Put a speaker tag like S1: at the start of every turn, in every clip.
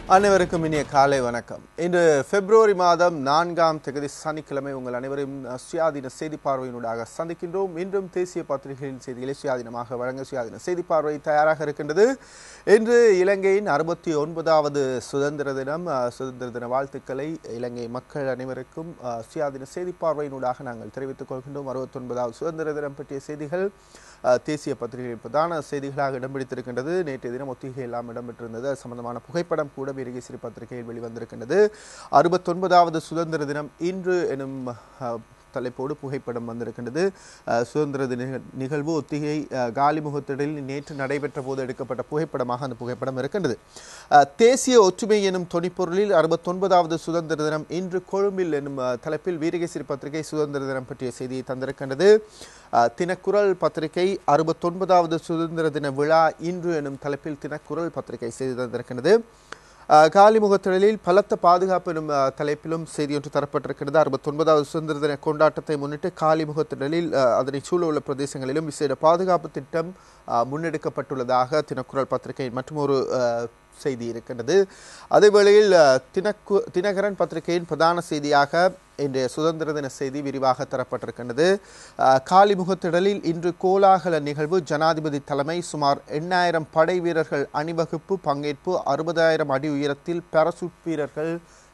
S1: அனைவருக்கும் இனிய காலை வணக்கம் இன்று பிப்ரவரி மாதம் நான்காம் தேதி சனிக்கிழமை உங்கள் அனைவரும் சுயாதீன செய்தி பார்வையினூடாக சந்திக்கின்றோம் இன்றும் தேசிய பத்திரிகைகளின் செய்திகளை சுயாதீனமாக வழங்க சுயாதீன செய்தி பார்வை தயாராக இருக்கின்றது இன்று இலங்கையின் அறுபத்தி ஒன்பதாவது சுதந்திர தினம் அஹ், சுதந்திர தின வாழ்த்துக்களை இலங்கை மக்கள் அனைவருக்கும் அஹ், சுயாதீன செய்தி பார்வையினூடாக நாங்கள் தெரிவித்துக் கொள்கின்றோம் அறுபத்தொன்பதாவது சுதந்திர தினம் பற்றிய செய்திகள் அஹ், தேசிய பத்திரிகைகளின் பிரதான செய்திகளாக இடம் பிடித்திருக்கின்றது நேற்றைய தினம் ஒத்திகை எல்லாம் இடம்பெற்றிருந்தது அது சம்பந்தமான புகைப்படம் கூட வீரகேசரி பத்திரிகையில் வெளிவந்திருக்கின்றது அறுபத்தொன்பதாவது சுதந்திர தினம் இன்று எனும் அஹ், தலைப்போடு புகைப்படம் வந்திருக்கின்றது அஹ், சுதந்திர தின நிகழ்வு ஒத்திகை அஹ், காலிமுகத்திடலில் நேற்று நடைபெற்ற போது எடுக்கப்பட்ட புகைப்படமாக அந்த புகைப்படம் இருக்கின்றது அஹ், தேசிய ஒற்றுமை எனும் தொனிப்பொருளில் அறுபத்தொன்பதாவது சுதந்திர தினம் இன்று கொழும்பில் எனும் அஹ், தலைப்பில் வீரகேசரி பத்திரிகை சுதந்திர தினம் பற்றிய செய்தியை தந்திருக்கின்றது அஹ், தினக்குரல் பத்திரிகை அறுபத்தொன்பதாவது சுதந்திர தின விழா இன்று எனும் தலைப்பில் தினக்குரல் பத்திரிகை செய்தி தந்திருக்கின்றது அஹ், காலிமுகத்திடலில் பலத்த பாதுகாப்பு எனும் அஹ், தலைப்பிலும் செய்தி ஒன்று தரப்பட்டிருக்கிறது அறுபத்தொன்பதாவது சுதந்திர தின கொண்டாட்டத்தை முன்னிட்டு காலிமுகத்திடலில் அஹ், அதனை சூழ உள்ள பிரதேசங்களிலும் விசேட பாதுகாப்பு திட்டம் அஹ், முன்னெடுக்கப்பட்டுள்ளதாக தினக்குரல் பத்திரிகையின் மற்றொரு அஹ், செய்தி இருக்கின்றது அதே வேளையில் அஹ், தினக்கு தினகரன் பத்திரிகையின் பிரதான செய்தியாக இன்றைய சுதந்திர தின செய்தி விரிவாக தரப்பட்டிருக்கின்றது அஹ், காலிமுகத்திடலில் இன்று கோலாகல நிகழ்வு ஜனாதிபதி தலைமை சுமார் எண்ணாயிரம் படை வீரர்கள் அணிவகுப்பு பங்கேற்பு அறுபதாயிரம் அடி உயரத்தில் பாராசூட் வீரர்கள்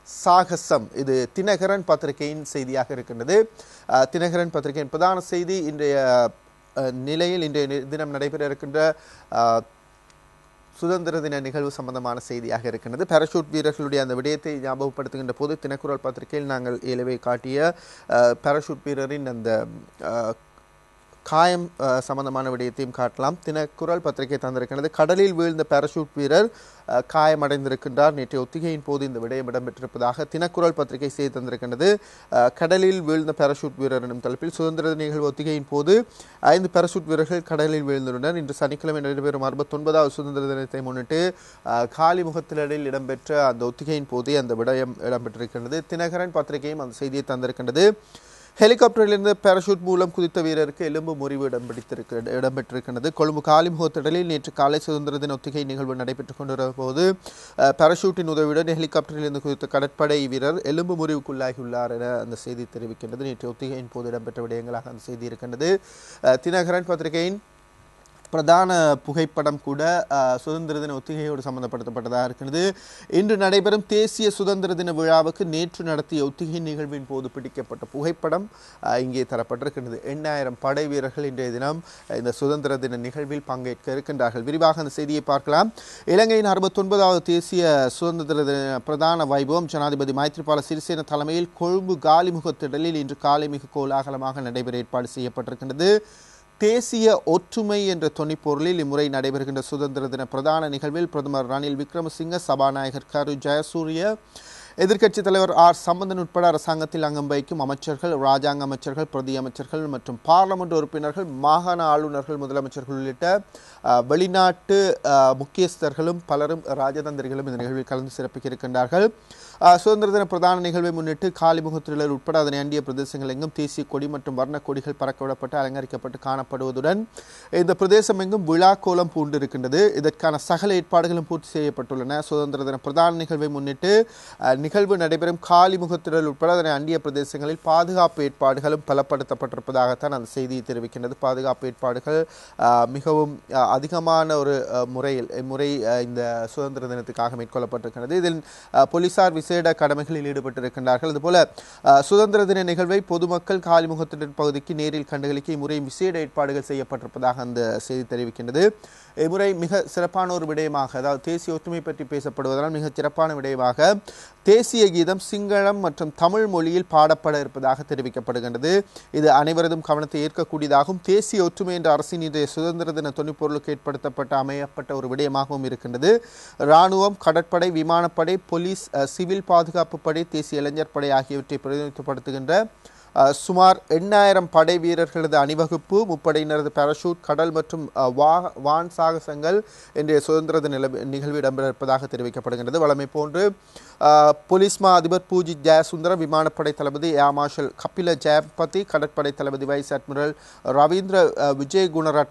S1: சாகசம் இது தினகரன் பத்திரிகையின் செய்தியாக இருக்கின்றது அஹ், தினகரன் பத்திரிகையின் பிரதான செய்தி இன்றைய அஹ், நிலையில் இன்றைய நி- தினம் நடைபெற இருக்கின்ற அஹ், சுதந்திர தின நிகழ்வு சம்பந்தமான செய்தியாக இருக்கின்றது பாராசூட் வீரர்களுடைய அந்த விடயத்தை ஞாபகப்படுத்துகின்ற போது தினக்குரல் பத்திரிகையில் நாங்கள் ஏலவே காட்டிய அஹ், பாராசூட் வீரரின் அந்த அஹ், காயம் அஹ், சம்பந்தமான விடயத்தையும் காட்டலாம் தினக்குரல் பத்திரிகை தந்திருக்கிறது கடலில் வீழ்ந்த பாராசூட் வீரர் அஹ், காயமடைந்திருக்கின்றார் நேற்றைய ஒத்திகையின் போது இந்த விடயம் இடம்பெற்றிருப்பதாக தினக்குரல் பத்திரிகை செய்தி தந்திருக்கின்றது அஹ், கடலில் வீழ்ந்த பாராசூட் வீரர் எனும் தலைப்பில் சுதந்திர தின நிகழ்வு ஒத்திகையின் போது ஐந்து பாராசூட் வீரர்கள் கடலில் வீழ்ந்துள்ளனர் இன்று சனிக்கிழமை நடைபெறும் அறுபத்தொன்பதாவது சுதந்திர தினத்தை முன்னிட்டு அஹ், காலிமுகத்திலடில் இடம்பெற்ற அந்த ஒத்திகையின் போதே அந்த விடயம் இடம்பெற்றிருக்கின்றது தினகரன் பத்திரிகையும் அந்த செய்தியை தந்திருக்கின்றது ஹெலிகாப்டரிலிருந்து பாராசூட் மூலம் குதித்த வீரருக்கு எலும்பு முறிவு இடம்பிடித்திருக்கிறது இடம்பெற்றிருக்கிறது கொழும்பு காலிமுகத்திடலில் நேற்று காலை சுதந்திர தின ஒத்திகை நிகழ்வு நடைபெற்றுக் கொண்டிருந்த போது அஹ், பாராசூட்டின் உதவியுடன் ஹெலிகாப்டரிலிருந்து குதித்த கடற்படை வீரர் எலும்பு முறிவுக்குள்ளாகியுள்ளார் என அந்த செய்தி தெரிவிக்கின்றது நேற்று ஒத்திகையின் போது இடம்பெற்ற விடயங்களாக அந்த செய்தி இருக்கின்றது அஹ், தினகரன் பத்திரிகையின் பிரதான புகைப்படம் கூட அஹ், சுதந்திர தின ஒத்திகையோடு சம்பந்தப்படுத்தப்பட்டதாக இருக்கிறது இன்று நடைபெறும் தேசிய சுதந்திர தின விழாவுக்கு நேற்று நடத்திய ஒத்திகை நிகழ்வின் போது பிடிக்கப்பட்ட புகைப்படம் அஹ், இங்கே தரப்பட்டிருக்கின்றது எண்ணாயிரம் படை வீரர்கள் இன்றைய தினம் அஹ், இந்த சுதந்திர தின நிகழ்வில் பங்கேற்க இருக்கின்றார்கள் விரிவாக அந்த செய்தியை பார்க்கலாம் இலங்கையின் அறுபத்தொன்பதாவது தேசிய சுதந்திர தின பிரதான வைபவம் ஜனாதிபதி மைத்ரிபால சிறிசேன தலைமையில் கொழும்பு காலிமுகத்திடலில் இன்று காலை மிக கோலாகலமாக நடைபெற ஏற்பாடு செய்யப்பட்டிருக்கின்றது தேசிய ஒற்றுமை என்ற தொனிப்பொருளில் இம்முறை நடைபெறுகின்ற சுதந்திர தின பிரதான நிகழ்வில் பிரதமர் ரணில் விக்ரமசிங்க சபாநாயகர் கரு ஜெயசூரிய எதிர்க்கட்சித் தலைவர் ஆர் சம்பந்தன் உட்பட அரசாங்கத்தில் அங்கம் வகிக்கும் அமைச்சர்கள் ராஜாங்க அமைச்சர்கள் பிரதி அமைச்சர்கள் மற்றும் பார்லமெண்ட் உறுப்பினர்கள் மாகாண ஆளுநர்கள் முதலமைச்சர்கள் உள்ளிட்ட அஹ், வெளிநாட்டு அஹ், முக்கியஸ்தர்களும் பலரும் ராஜதந்திரிகளும் இந்த நிகழ்வில் கலந்து சிறப்பிக்க இருக்கின்றார்கள் அஹ், சுதந்திர தின பிரதான நிகழ்வை முன்னிட்டு காலிமுகத்திரர் உட்பட அதனை அண்டிய பிரதேசங்கள் எங்கும் தேசிய கொடி மற்றும் வர்ண கொடிகள் பறக்கவிடப்பட்டு அலங்கரிக்கப்பட்டு காணப்படுவதுடன் இந்த பிரதேசம் எங்கும் விழா கோலம் பூண்டிருக்கின்றது இதற்கான சகல ஏற்பாடுகளும் பூர்த்தி செய்யப்பட்டுள்ளன சுதந்திர தின பிரதான நிகழ்வை முன்னிட்டு அஹ், நிகழ்வு நடைபெறும் காலிமுகத்திரல் உட்பட அதனை அண்டிய பிரதேசங்களில் பாதுகாப்பு ஏற்பாடுகளும் பலப்படுத்தப்பட்டிருப்பதாகத்தான் அந்த செய்தி தெரிவிக்கின்றது பாதுகாப்பு ஏற்பாடுகள் அஹ், மிகவும் அஹ், அதிகமான ஒரு அஹ், முறையில் முறை இந்த சுதந்திர தினத்துக்காக மேற்கொள்ளப்பட்டிருக்கிறது இதில் அஹ், போலீசார் விசேட கடமைகளில் ஈடுபட்டிருக்கின்றார்கள் அதுபோல அஹ், சுதந்திர தின நிகழ்வை பொதுமக்கள் காலிமுகத்திடல் பகுதிக்கு நேரில் கண்டுகளிக்க இம்முறை விசேட ஏற்பாடுகள் செய்யப்பட்டிருப்பதாக அந்த செய்தி தெரிவிக்கின்றது இம்முறை மிக சிறப்பான ஒரு விடயமாக அதாவது தேசிய ஒற்றுமை பற்றி பேசப்படுவதால் மிக சிறப்பான விடயமாக தேசிய கீதம் சிங்களம் மற்றும் தமிழ் மொழியில் பாடப்பட இருப்பதாக தெரிவிக்கப்படுகின்றது இது அனைவரதும் கவனத்தை ஏற்கக்கூடியதாகவும் தேசிய ஒற்றுமை என்ற அரசின் இன்றைய சுதந்திர தின தொனிப்பொருளுக்கு ஏற்படுத்தப்பட்ட அமையப்பட்ட ஒரு விடயமாகவும் இருக்கின்றது இராணுவம் கடற்படை விமானப்படை போலீஸ் அஹ், சிவில் பாதுகாப்பு படை தேசிய இளைஞர் படை ஆகியவற்றை பிரதிநிதித்துவப்படுத்துகின்ற அஹ், சுமார் எண்ணாயிரம் படை வீரர்களது அணிவகுப்பு முப்படையினரது பாராசூட் கடல் மற்றும் அஹ், வா வான் சாகசங்கள் இன்றைய சுதந்திர தின நிலவு- நிகழ்வு இடம்பெற இருப்பதாக தெரிவிக்கப்படுகின்றது வழமை போன்று அஹ், போலீஸ் மா அதிபர் பூஜித் ஜெயசுந்தரம் விமானப்படை தளபதி ஏர் மார்ஷல் கபில ஜெயபதி கடற்படை தளபதி வைஸ் அட்மிரல் ரவீந்திர அஹ், விஜய் குணரட்ன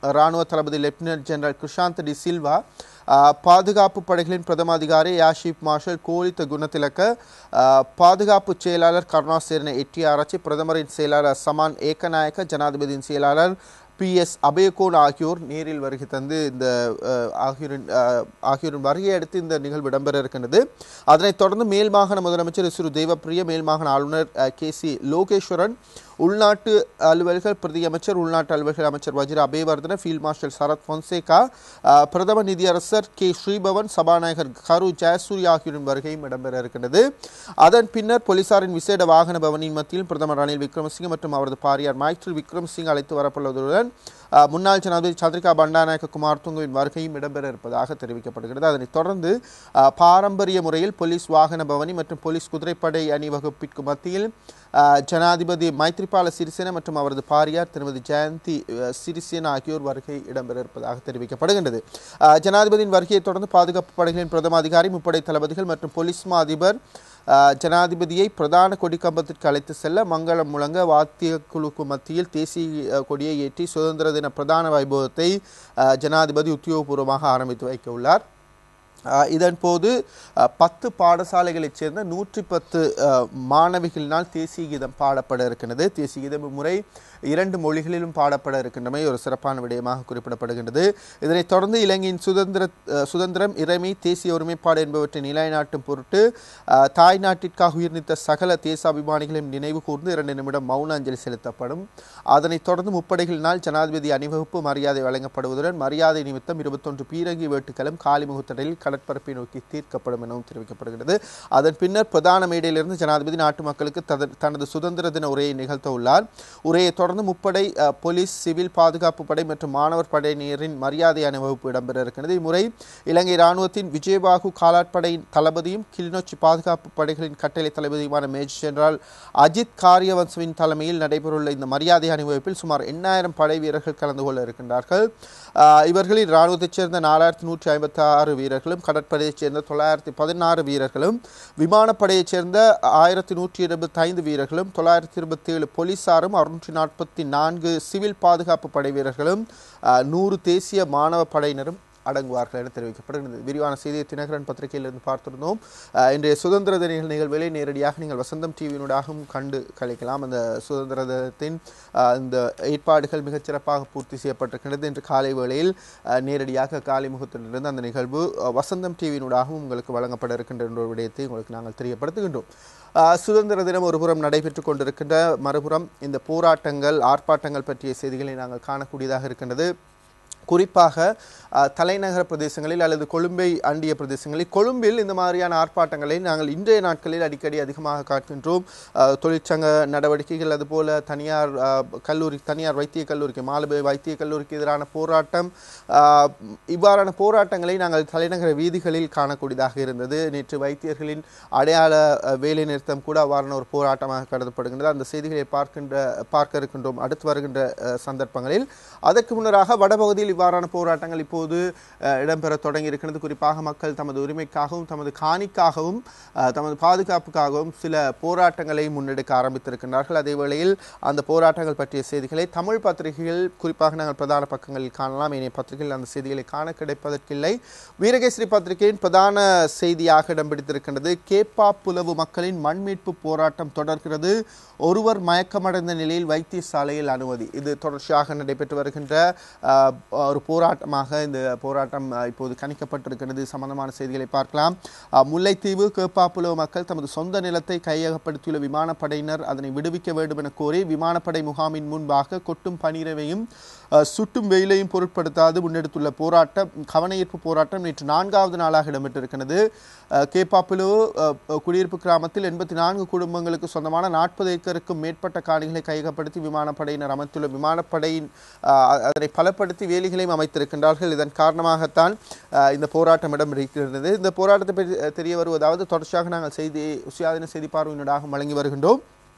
S1: ராணுவ தளபதி லெப்டினன்ட் ஜெனரல் கிருஷாந்த் டி சில்வா ஆஹ், பாதுகாப்பு படைகளின் பிரதம அதிகாரி ஏர்ஷீப் மார்ஷல் கோலித்த குணத்திலக்க ஆஹ், பாதுகாப்பு செயலாளர் கருணாசேரன எட்டி ஆராய்ச்சி பிரதமரின் செயலாளர் சமான் ஏக்கநாயக்க ஜனாதிபதியின் செயலாளர் பி எஸ் அபயகோன் ஆகியோர் நேரில் வருகை தந்து இந்த அஹ், ஆகியோரின் அஹ், ஆகியோரின் வருகையை அடுத்து இந்த நிகழ்வு இடம்பெற இருக்கின்றது அதனைத் தொடர்ந்து மேல் மாகாண முதலமைச்சர் சிறு தேவப்பிரிய மேல் மாகாண ஆளுநர் அஹ், கே சி லோகேஸ்வரன் உள்நாட்டு அலுவல்கள் பிரதியமைச்சர் உள்நாட்டு அலுவல்கள் அமைச்சர் வஜிர அபேவர்தன ஃபீல்ட் மார்ஷல் சரத் பொன்சேகா அஹ், பிரதம நிதியரசர் கே ஸ்ரீபவன் சபாநாயகர் கரு ஜெயசூரி ஆகியோரின் வருகையும் இடம்பெற இருக்கின்றது அதன் பின்னர் போலீசாரின் விசேட வாகன பவனின் மத்தியில் பிரதமர் ரணில் விக்ரமசிங்க மற்றும் அவரது பாரியார் மைத்ரி விக்ரமசிங் அழைத்து வரப்பட்டுள்ளதுடன் அஹ், முன்னாள் ஜனாதிபதி சந்திரிகா பண்டாநாயக்க குமார் துங்குவின் வருகையும் இடம்பெற இருப்பதாக தெரிவிக்கப்படுகிறது அதனைத் தொடர்ந்து அஹ், பாரம்பரிய முறையில் போலீஸ் வாகன பவனி மற்றும் போலீஸ் குதிரைப்படை அணிவகுப்பிற்கு மத்தியில் அஹ், ஜனாதிபதி மைத்ரிபால சிறிசேன மற்றும் அவரது பாரியார் திருமதி ஜெயந்தி அஹ், சிறிசேன ஆகியோர் வருகை இடம்பெற இருப்பதாக தெரிவிக்கப்படுகின்றது அஹ், ஜனாதிபதியின் வருகையைத் தொடர்ந்து பாதுகாப்பு படைகளின் பிரதம அதிகாரி முப்படை தளபதிகள் மற்றும் போலீஸ் மா அதிபர் அஹ், ஜனாதிபதியை பிரதான கொடிக்கம்பத்திற்கு அழைத்து செல்ல மங்களம் முழங்க வாத்திய குழுக்கு மத்தியில் தேசிய அஹ், கொடியை ஏற்றி சுதந்திர தின பிரதான வைபவத்தை அஹ், ஜனாதிபதி உத்தியோகபூர்வமாக ஆரம்பித்து வைக்க உள்ளார் அஹ், இதன் போது அஹ், பத்து பாடசாலைகளைச் சேர்ந்த நூற்றி பத்து அஹ், மாணவிகளினால் தேசிய கீதம் பாடப்பட இருக்கின்றது தேசிய கீதம் இம்முறை இரண்டு மொழிகளிலும் பாடப்பட இருக்கின்றமை ஒரு சிறப்பான விடயமாக குறிப்பிடப்படுகின்றது இதனைத் தொடர்ந்து இலங்கையின் சுதந்திர அஹ், சுதந்திரம் இறைமை தேசிய ஒருமைப்பாடு என்பவற்றை நிலைநாட்டும் பொருட்டு அஹ், தாய் நாட்டிற்காக உயிர்நீத்த சகல தேசாபிமானிகளையும் நினைவு கூர்ந்து இரண்டு நிமிடம் மௌன அஞ்சலி செலுத்தப்படும் அதனைத் தொடர்ந்து முப்படைகளினால் ஜனாதிபதி அணிவகுப்பு மரியாதை வழங்கப்படுவதுடன் மரியாதை நிமித்தம் இருபத்தொன்று பீரங்கி வேட்டுகளும் காலிமுகத்தடையில் கடற்பரப்பை நோக்கி தீர்க்கப்படும் எனவும் தெரிவிக்கப்படுகிறது அதன் பின்னர் பிரதான மேடையிலிருந்து ஜனாதிபதி நாட்டு மக்களுக்கு தத- தனது சுதந்திர தின உரையை நிகழ்த்த உள்ளார் உரையை தொடர்ந்து முப்படை அஹ், போலீஸ் சிவில் பாதுகாப்பு படை மற்றும் மாணவர் படையினரின் மரியாதை அணிவகுப்பு இடம்பெற இருக்கிறது இம்முறை இலங்கை ராணுவத்தின் விஜயபாகு காலாட்படையின் தளபதியும் கிளிநொச்சி பாதுகாப்பு படைகளின் கட்டளை தளபதியுமான மேஜர் ஜெனரல் அஜித் காரியவன்சவின் தலைமையில் நடைபெறவுள்ள இந்த மரியாதை அணிவகுப்பில் சுமார் எண்ணாயிரம் படை வீரர்கள் கலந்து கொள்ள இருக்கின்றார்கள் ஆஹ் இவர்களில் இராணுவத்தைச் சேர்ந்த நாலாயிரத்தி நூற்றி ஐம்பத்தி ஆறு வீரர்களும் கடற்படையைச் சேர்ந்த தொள்ளாயிரத்தி பதினாறு வீரர்களும் விமானப்படையைச் சேர்ந்த ஆயிரத்தி நூற்றி இருபத்தி ஐந்து வீரர்களும் தொள்ளாயிரத்தி இருபத்தி ஏழு போலீசாரும் அறுநூற்றி நாற்பத்தி நான்கு சிவில் பாதுகாப்பு படை வீரர்களும் ஆஹ் நூறு தேசிய மாணவ படையினரும் அடங்குவார்கள் என தெரிவிக்கப்படுகிறது விரிவான செய்தியை தினகரன் பத்திரிகையிலிருந்து பார்த்திருந்தோம் ஆஹ் இன்றைய சுதந்திர தின நிகழ்வுகளை நேரடியாக நீங்கள் வசந்தம் டிவியினூடாகவும் கண்டு கழிக்கலாம் அந்த சுதந்திர தினத்தின் ஆஹ் இந்த ஏற்பாடுகள் மிகச்சிறப்பாக பூர்த்தி செய்யப்பட்டிருக்கிறது இன்று காலை வேளையில் ஆஹ் நேரடியாக காலை முகத்திலிருந்து அந்த நிகழ்வு ஆஹ் வசந்தம் டிவியினூடாகவும் உங்களுக்கு வழங்கப்பட இருக்கின்ற என்ற ஒரு விடயத்தை உங்களுக்கு நாங்கள் தெரியப்படுத்துகின்றோம் ஆஹ் சுதந்திர தினம் ஒருபுறம் நடைபெற்று கொண்டிருக்கின்ற மறுபுறம் இந்த போராட்டங்கள் ஆர்ப்பாட்டங்கள் பற்றிய செய்திகளை நாங்கள் காணக்கூடியதாக இருக்கின்றது குறிப்பாக அஹ், தலைநகர பிரதேசங்களில் அல்லது கொழும்பை அண்டிய பிரதேசங்களில் கொழும்பில் இந்த மாதிரியான ஆர்ப்பாட்டங்களை நாங்கள் இன்றைய நாட்களில் அடிக்கடி அதிகமாக காட்டுகின்றோம் அஹ், தொழிற்சங்க நடவடிக்கைகள் அதுபோல தனியார் அஹ், கல்லூரி தனியார் வைத்திய கல்லூரிக்கு மாலபே வைத்திய கல்லூரிக்கு எதிரான போராட்டம் அஹ், இவ்வாறான போராட்டங்களை நாங்கள் தலைநகர வீதிகளில் காணக்கூடியதாக இருந்தது நேற்று வைத்தியர்களின் அடையாள அஹ், வேலை நிறுத்தம் கூட அவ்வாறான ஒரு போராட்டமாக கருதப்படுகின்றது அந்த செய்திகளை பார்க்கின்ற பார்க்க இருக்கின்றோம் அடுத்து வருகின்ற அஹ், சந்தர்ப்பங்களில் அதற்கு முன்னராக வடபகுதியில் இவ்வாறான போராட்டங்கள் இப்போது அஹ், இடம்பெற தொடங்கி இருக்கிறது குறிப்பாக மக்கள் தமது உரிமைக்காகவும் தமது காணிக்காகவும் அஹ், தமது பாதுகாப்புக்காகவும் சில போராட்டங்களை முன்னெடுக்க ஆரம்பித்திருக்கின்றார்கள் அதே வேளையில் அந்த போராட்டங்கள் பற்றிய செய்திகளை தமிழ் பத்திரிகைகள் குறிப்பாக நாங்கள் பிரதான பக்கங்களில் காணலாம் ஏனைய பத்திரிகைகள் அந்த செய்திகளை காண கிடைப்பதற்கில்லை வீரகேசரி பத்திரிகையின் பிரதான செய்தியாக இடம் பிடித்திருக்கின்றது கேப்பா புலவு மக்களின் மண் மீட்பு போராட்டம் தொடர்கிறது ஒருவர் மயக்கமடைந்த நிலையில் வைத்தியசாலையில் அனுமதி இது தொடர்ச்சியாக நடைபெற்று வருகின்ற அஹ், ஒரு போராட்டமாக இந்த போராட்டம் அஹ், இப்போது கணிக்கப்பட்டிருக்கிறது சம்பந்தமான செய்திகளை பார்க்கலாம் அஹ், முல்லைத்தீவு கேப்பாப்புலவு மக்கள் தமது சொந்த நிலத்தை கையகப்படுத்தியுள்ள விமானப்படையினர் அதனை விடுவிக்க வேண்டும் என கோரி விமானப்படை முகாமின் முன்பாக கொட்டும் பனிரவையும் அஹ், சுட்டும் வெயிலையும் பொருட்படுத்தாது முன்னெடுத்துள்ள போராட்டம் கவனஈர்ப்பு போராட்டம் நேற்று நான்காவது நாளாக இடம்பெற்றிருக்கிறது அஹ், கேப்பாப்புலவு அஹ், குடியிருப்பு கிராமத்தில் எண்பத்தி நான்கு குடும்பங்களுக்கு சொந்தமான நாற்பது ஏக்கருக்கும் மேற்பட்ட காணிகளை கையகப்படுத்தி விமானப்படையினர் அமைத்துள்ள விமானப்படையின் அஹ், அதனை பலப்படுத்தி வேலிகளையும் அமைத்திருக்கின்றார்கள் இதன் காரணமாகத்தான் அஹ், இந்த போராட்டம் இடம்பெறுகிறது இந்த போராட்டத்தை பற்றி அஹ், தெரிய வருவதாவது தொடர்ச்சியாக நாங்கள் செய்தி சுயாதீன செய்தி பார்வையினூடாக வழங்கி வருகின்றோம்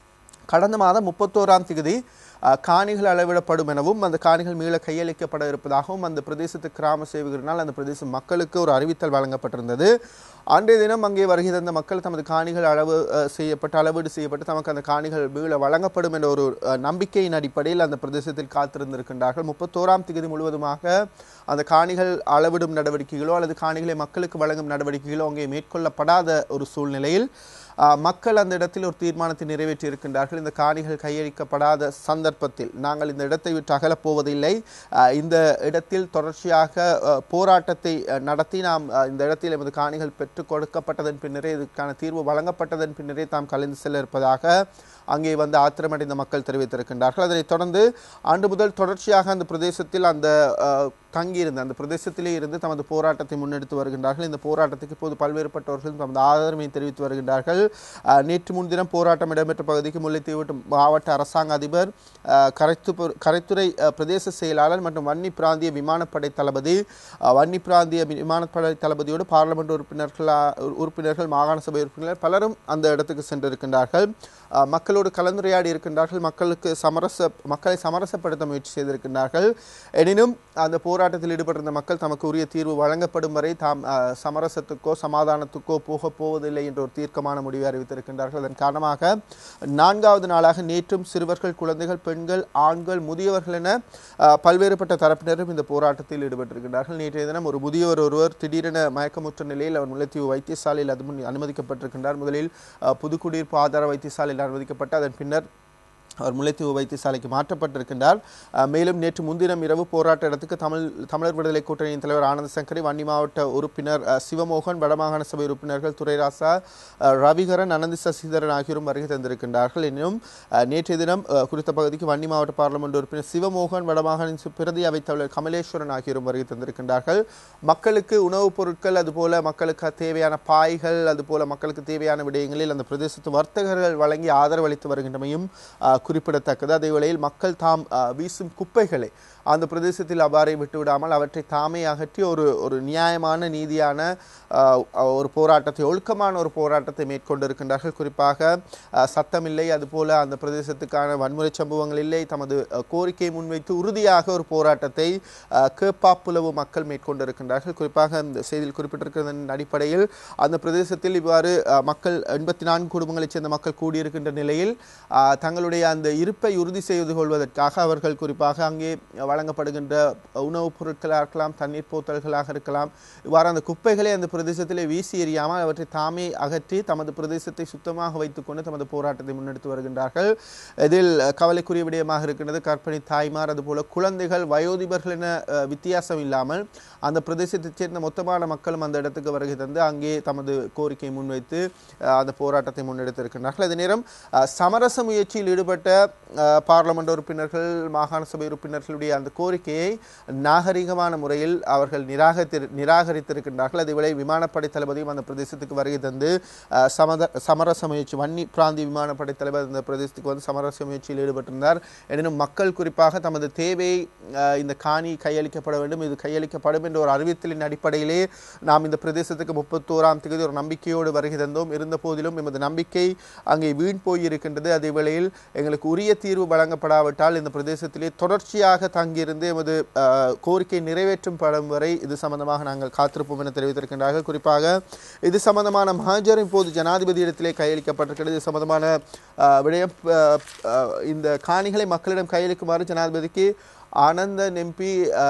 S1: கடந்த மாதம் முப்பத்தோராம் தேதி அஹ், காணிகள் அளவிடப்படும் எனவும் அந்த காணிகள் மீள கையளிக்கப்பட இருப்பதாகவும் அந்த பிரதேசத்து கிராம சேவகரினால் அந்த பிரதேச மக்களுக்கு ஒரு அறிவித்தல் வழங்கப்பட்டிருந்தது அன்றைய தினம் அங்கே வருகை தந்த மக்கள் தமது காணிகள் அளவு அஹ், செய்யப்பட்டு அளவீடு செய்யப்பட்டு தமக்கு அந்த காணிகள் மீள வழங்கப்படும் என்ற ஒரு அஹ், நம்பிக்கையின் அடிப்படையில் அந்த பிரதேசத்தில் காத்திருந்திருக்கின்றார்கள் முப்பத்தோராம் தேதி முழுவதுமாக அந்த காணிகள் அளவிடும் நடவடிக்கைகளோ அல்லது காணிகளை மக்களுக்கு வழங்கும் நடவடிக்கைகளோ அங்கே மேற்கொள்ளப்படாத ஒரு சூழ்நிலையில் ஆஹ், மக்கள் அந்த இடத்தில் ஒரு தீர்மானத்தை நிறைவேற்றி இருக்கின்றார்கள் இந்த காணிகள் கையளிக்கப்படாத சந்தர்ப்பத்தில் நாங்கள் இந்த இடத்தை விட்டு அகலப் போவதில்லை ஆஹ், இந்த இடத்தில் தொடர்ச்சியாக ஆஹ், போராட்டத்தை ஆஹ், நடத்தி நாம் ஆஹ், இந்த இடத்தில் எமது காணிகள் பெற்றுக் கொடுக்கப்பட்டதன் பின்னரே இதுக்கான தீர்வு வழங்கப்பட்டதன் பின்னரே தாம் கலைந்து செல்ல இருப்பதாக அங்கே வந்து ஆத்திரமடைந்த மக்கள் தெரிவித்திருக்கின்றார்கள் அதனைத் தொடர்ந்து ஆண்டு முதல் தொடர்ச்சியாக அந்த பிரதேசத்தில் அந்த ஆஹ், தங்கியிருந்த அந்த பிரதேசத்திலே இருந்து தமது போராட்டத்தை முன்னெடுத்து வருகின்றார்கள் இந்த போராட்டத்துக்கு இப்போது பல்வேறுபட்டவர்கள் தமது ஆதரவை தெரிவித்து வருகின்றார்கள் ஆஹ், நேற்று முன்தினம் போராட்டம் இடம்பெற்ற பகுதிக்கு முல்லைத்தீவு மாவட்ட அரசாங்க அதிபர் ஆஹ், கரைத்து கரைத்துறை ஆஹ், பிரதேச செயலாளர் மற்றும் வன்னி பிராந்திய விமானப்படை தளபதி ஆஹ், வன்னி பிராந்திய விமானப்படை தளபதியோடு பார்லமெண்ட் உறுப்பினர்கள் உறுப்பினர்கள் மாகாண சபை உறுப்பினர்கள் பலரும் அந்த இடத்துக்கு சென்றிருக்கின்றார்கள் ஆஹ், மக்களோடு கலந்துரையாடி இருக்கின்றார்கள் மக்களுக்கு சமரச மக்களை சமரசப்படுத்த முயற்சி செய்திருக்கின்றார்கள் எனினும் அந்த போராட்டத்தில் ஈடுபட்டிருந்த மக்கள் தமக்கு உரிய தீர்வு வழங்கப்படும் வரை தாம் ஆஹ், சமரசத்துக்கோ சமாதானத்துக்கோ போகப் போவதில்லை என்ற ஒரு தீர்க்கமான முடிவை அறிவித்திருக்கின்றார்கள் அதன் காரணமாக நான்காவது நாளாக நேற்றும் சிறுவர்கள் குழந்தைகள் பெண்கள் ஆண்கள் முதியவர்கள் என ஆஹ், பல்வேறுபட்ட தரப்பினரும் இந்த போராட்டத்தில் ஈடுபட்டிருக்கின்றார்கள் நேற்றைய தினம் ஒரு முதியவர் ஒருவர் திடீரென மயக்கமுற்ற நிலையில் அவர் முல்லைத்தீவு வைத்தியசாலையில் அது முன் அனுமதிக்கப்பட்டிருக்கின்றார் முதலில் ஆஹ், புதுக்குடியிருப்பு ஆதார வைத்தியசாலையில் அனுமதிக்கப்பட்டு அதன் பின்னர் அவர் முல்லைத்தீவு வைத்தியசாலைக்கு மாற்றப்பட்டிருக்கின்றார் அஹ், மேலும் நேற்று முன்தினம் இரவு போராட்ட இடத்துக்கு தமிழ் தமிழர் விடுதலை கூட்டணியின் தலைவர் ஆனந்த சங்கரி வன்னி மாவட்ட உறுப்பினர் அஹ், சிவமோகன் வடமாகாண சபை உறுப்பினர்கள் துரைராசா அஹ், ரவிகரன் அனந்தி சசிதரன் ஆகியோரும் வருகை தந்திருக்கின்றார்கள் எனினும் அஹ், நேற்றைய தினம் அஹ், குறித்த பகுதிக்கு வன்னி மாவட்ட பார்லமெண்ட் உறுப்பினர் சிவமோகன் வடமாகாணின் சு- பிரதி அவைத்தலைவர் கமலேஸ்வரன் ஆகியோரும் வருகை தந்திருக்கின்றார்கள் மக்களுக்கு உணவுப் பொருட்கள் அதுபோல மக்களுக்கு தேவையான பாய்கள் அதுபோல மக்களுக்கு தேவையான விடயங்களில் அந்த பிரதேசத்து வர்த்தகர்கள் வழங்கி ஆதரவு அளித்து வருகின்றமையும் அஹ், குறிப்பிடத்தக்கது அதே வேளையில் மக்கள் தாம் அஹ், வீசும் குப்பைகளை அந்த பிரதேசத்தில் அவ்வாறே விட்டுவிடாமல் அவற்றை தாமே அகற்றி ஒரு ஒரு நியாயமான நீதியான அஹ், ஒரு போராட்டத்தை ஒழுக்கமான ஒரு போராட்டத்தை மேற்கொண்டிருக்கின்றார்கள் குறிப்பாக அஹ், சத்தமில்லை அதுபோல அந்த பிரதேசத்துக்கான வன்முறை சம்பவங்கள் இல்லை தமது அஹ், கோரிக்கையை முன்வைத்து உறுதியாக ஒரு போராட்டத்தை அஹ், கேப்பாப்புலவு மக்கள் மேற்கொண்டிருக்கின்றார்கள் குறிப்பாக இந்த செய்தியில் குறிப்பிட்டிருக்கிறதன் அடிப்படையில் அந்த பிரதேசத்தில் இவ்வாறு அஹ், மக்கள் எண்பத்தி நான்கு குடும்பங்களைச் சேர்ந்த மக்கள் கூடியிருக்கின்ற நிலையில் அஹ், தங்களுடைய அந்த இருப்பை உறுதி செய்து கொள்வதற்காக அவர்கள் குறிப்பாக அங்கே வழங்கப்படுகின்ற உணவுப் பொருட்களாக இருக்கலாம் தண்ணீர் போத்தல்களாக இருக்கலாம் இவ்வாறு அந்த குப்பைகளை அந்த பிரதேசத்திலே வீசி எறியாமல் அவற்றை தாமே அகற்றி தமது பிரதேசத்தை சுத்தமாக வைத்துக்கொண்டு தமது போராட்டத்தை முன்னெடுத்து வருகின்றார்கள் இதில் அஹ், கவலைக்குரிய விடயமாக இருக்கின்றது கற்பிணி தாய்மார் அதுபோல குழந்தைகள் வயோதிபர்கள் என அஹ், வித்தியாசம் இல்லாமல் அந்த பிரதேசத்தைச் சேர்ந்த மொத்தமான மக்களும் அந்த இடத்துக்கு வருகை தந்து அங்கே தமது கோரிக்கையை முன்வைத்து அஹ், அந்த போராட்டத்தை முன்னெடுத்திருக்கின்றார்கள் அதே நேரம் அஹ், சமரச முயற்சியில் ஈடுபட்ட அஹ், பார்லமெண்ட் உறுப்பினர்கள் மாகாண சபை உறுப்பினர்களுடைய அந்த கோரிக்கையை நாகரிகமான முறையில் அவர்கள் நிராகரித்து நிராகரித்திருக்கின்றார்கள் அதேவேளை விமானப்படை தளபதியும் அந்த பிரதேசத்துக்கு வருகை தந்து அஹ், சமத சமரச முயற்சி வன்னி பிராந்திய விமானப்படை தளபதி அந்த பிரதேசத்துக்கு வந்து சமரச முயற்சியில் ஈடுபட்டிருந்தார் எனினும் மக்கள் குறிப்பாக தமது தேவையை அஹ், இந்த காணி கையளிக்கப்பட வேண்டும் இது கையளிக்கப்படும் என்ற ஒரு அறிவித்தலின் அடிப்படையிலே நாம் இந்த பிரதேசத்துக்கு முப்பத்தோராம் தேதி ஒரு நம்பிக்கையோடு வருகை தந்தோம் இருந்த போதிலும் எமது நம்பிக்கை அங்கே வீண் போயிருக்கின்றது அதே வேளையில் எங்களுக்கு உரிய தீர்வு வழங்கப்படாவிட்டால் இந்த பிரதேசத்திலே தொடர்ச்சியாக தங்கியிருந்து எமது அஹ், கோரிக்கை நிறைவேற்றும் படும் வரை இது சம்பந்தமாக நாங்கள் காத்திருப்போம் என தெரிவித்திருக்கின்றார்கள் குறிப்பாக இது சம்பந்தமான மஹஜர் இப்போது ஜனாதிபதி இடத்திலே கையளிக்கப்பட்டிருக்கிறது இது சம்பந்தமான அஹ், விடயம் அஹ், அஹ், இந்த காணிகளை மக்களிடம் கையளிக்குமாறு ஜனாதிபதிக்கு ஆனந்தன் எம்பி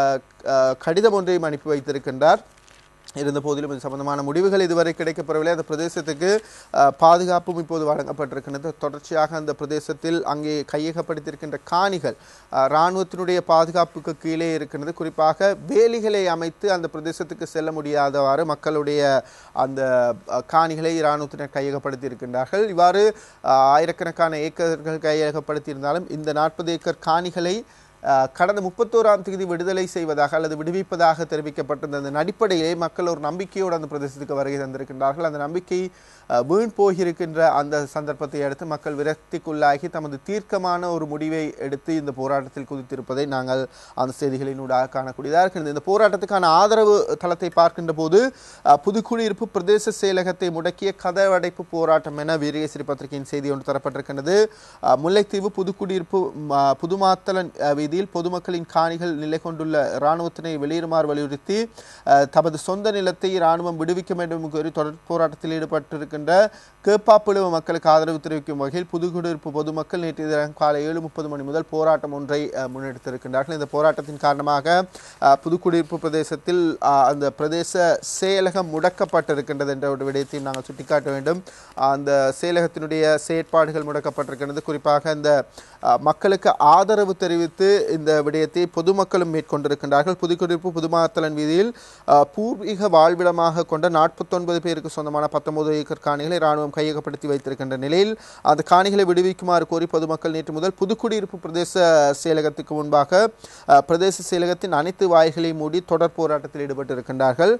S1: கடிதம் ஒன்றையும் அனுப்பி வைத்திருக்கின்றார் இருந்த போதிலும் இது சம்பந்தமான முடிவுகள் இதுவரை கிடைக்கப்பெறவில்லை அந்த பிரதேசத்துக்கு அஹ், பாதுகாப்பும் இப்போது வழங்கப்பட்டிருக்கின்றது தொடர்ச்சியாக அந்த பிரதேசத்தில் அங்கே கையகப்படுத்தியிருக்கின்ற காணிகள் அஹ், இராணுவத்தினுடைய பாதுகாப்புக்கு கீழே இருக்கின்றது குறிப்பாக வேலிகளை அமைத்து அந்த பிரதேசத்துக்கு செல்ல முடியாதவாறு மக்களுடைய அந்த அஹ், காணிகளை இராணுவத்தினர் கையகப்படுத்தி இருக்கின்றார்கள் இவ்வாறு அஹ், ஆயிரக்கணக்கான ஏக்கர்கள் கையகப்படுத்தியிருந்தாலும் இந்த நாற்பது ஏக்கர் காணிகளை அஹ், கடந்த முப்பத்தோராம் தேதி விடுதலை செய்வதாக அல்லது விடுவிப்பதாக தெரிவிக்கப்பட்டிருந்த அந்த அடிப்படையிலே மக்கள் ஒரு நம்பிக்கையோடு அந்த பிரதேசத்துக்கு வருகை தந்திருக்கின்றார்கள் அந்த நம்பிக்கை அஹ், வீண் போகியிருக்கின்ற அந்த சந்தர்ப்பத்தை அடுத்து மக்கள் விரக்திக்குள்ளாகி தமது தீர்க்கமான ஒரு முடிவை எடுத்து இந்த போராட்டத்தில் குதித்திருப்பதை நாங்கள் அந்த செய்திகளினூடாக காணக்கூடியதாக இருக்கிறது இந்த போராட்டத்துக்கான ஆதரவு தளத்தை பார்க்கின்ற போது அஹ், புதுக்குடியிருப்பு பிரதேச செயலகத்தை முடக்கிய கதவடைப்பு போராட்டம் என வீரகேசரி பத்திரிகையின் செய்தி ஒன்று தரப்பட்டிருக்கிறது அஹ், முல்லைத்தீவு புதுக்குடியிருப்பு ம, புதுமாத்தலன் அஹ், வீதியில் பொதுமக்களின் காணிகள் நிலை கொண்டுள்ள இராணுவத்தினை வெளியேறுமாறு வலியுறுத்தி அஹ், தமது சொந்த நிலத்தை இராணுவம் விடுவிக்க வேண்டும் கோரி தொடர் போராட்டத்தில் ஈடுபட்டிருக்கின்ற கேப்பாப்பிழுவ மக்களுக்கு ஆதரவு தெரிவிக்கும் வகையில் புதுக்குடியிருப்பு பொதுமக்கள் நேற்று தினம் காலை ஏழு முப்பது மணி முதல் போராட்டம் ஒன்றை அஹ், முன்னெடுத்திருக்கின்றார்கள் இந்த போராட்டத்தின் காரணமாக அஹ், புதுக்குடியிருப்பு பிரதேசத்தில் அஹ், அந்த பிரதேச செயலகம் முடக்கப்பட்டிருக்கின்றது என்ற ஒரு விடயத்தையும் நாங்கள் சுட்டிக்காட்ட வேண்டும் அந்த செயலகத்தினுடைய செயற்பாடுகள் முடக்கப்பட்டிருக்கின்றது குறிப்பாக இந்த அஹ், மக்களுக்கு ஆதரவு தெரிவித்து இந்த விடயத்தை பொதுமக்களும் மேற்கொண்டிருக்கின்றார்கள் புதுக்குடியிருப்பு புதுமாத்தலன் வீதியில் அஹ், பூர்வீக வாழ்விடமாக கொண்ட நாற்பத்தொன்பது பேருக்கு சொந்தமான பத்தொன்பது ஏக்கர் காணிகளை ராணுவம் கையகப்படுத்தி வைத்திருக்கின்ற நிலையில் அந்த காணிகளை விடுவிக்குமாறு கோரி பொதுமக்கள் நேற்று முதல் புதுக்குடியிருப்பு பிரதேச செயலகத்துக்கு முன்பாக அஹ், பிரதேச செயலகத்தின் அனைத்து வாய்களையும் மூடி தொடர் போராட்டத்தில் ஈடுபட்டிருக்கின்றார்கள்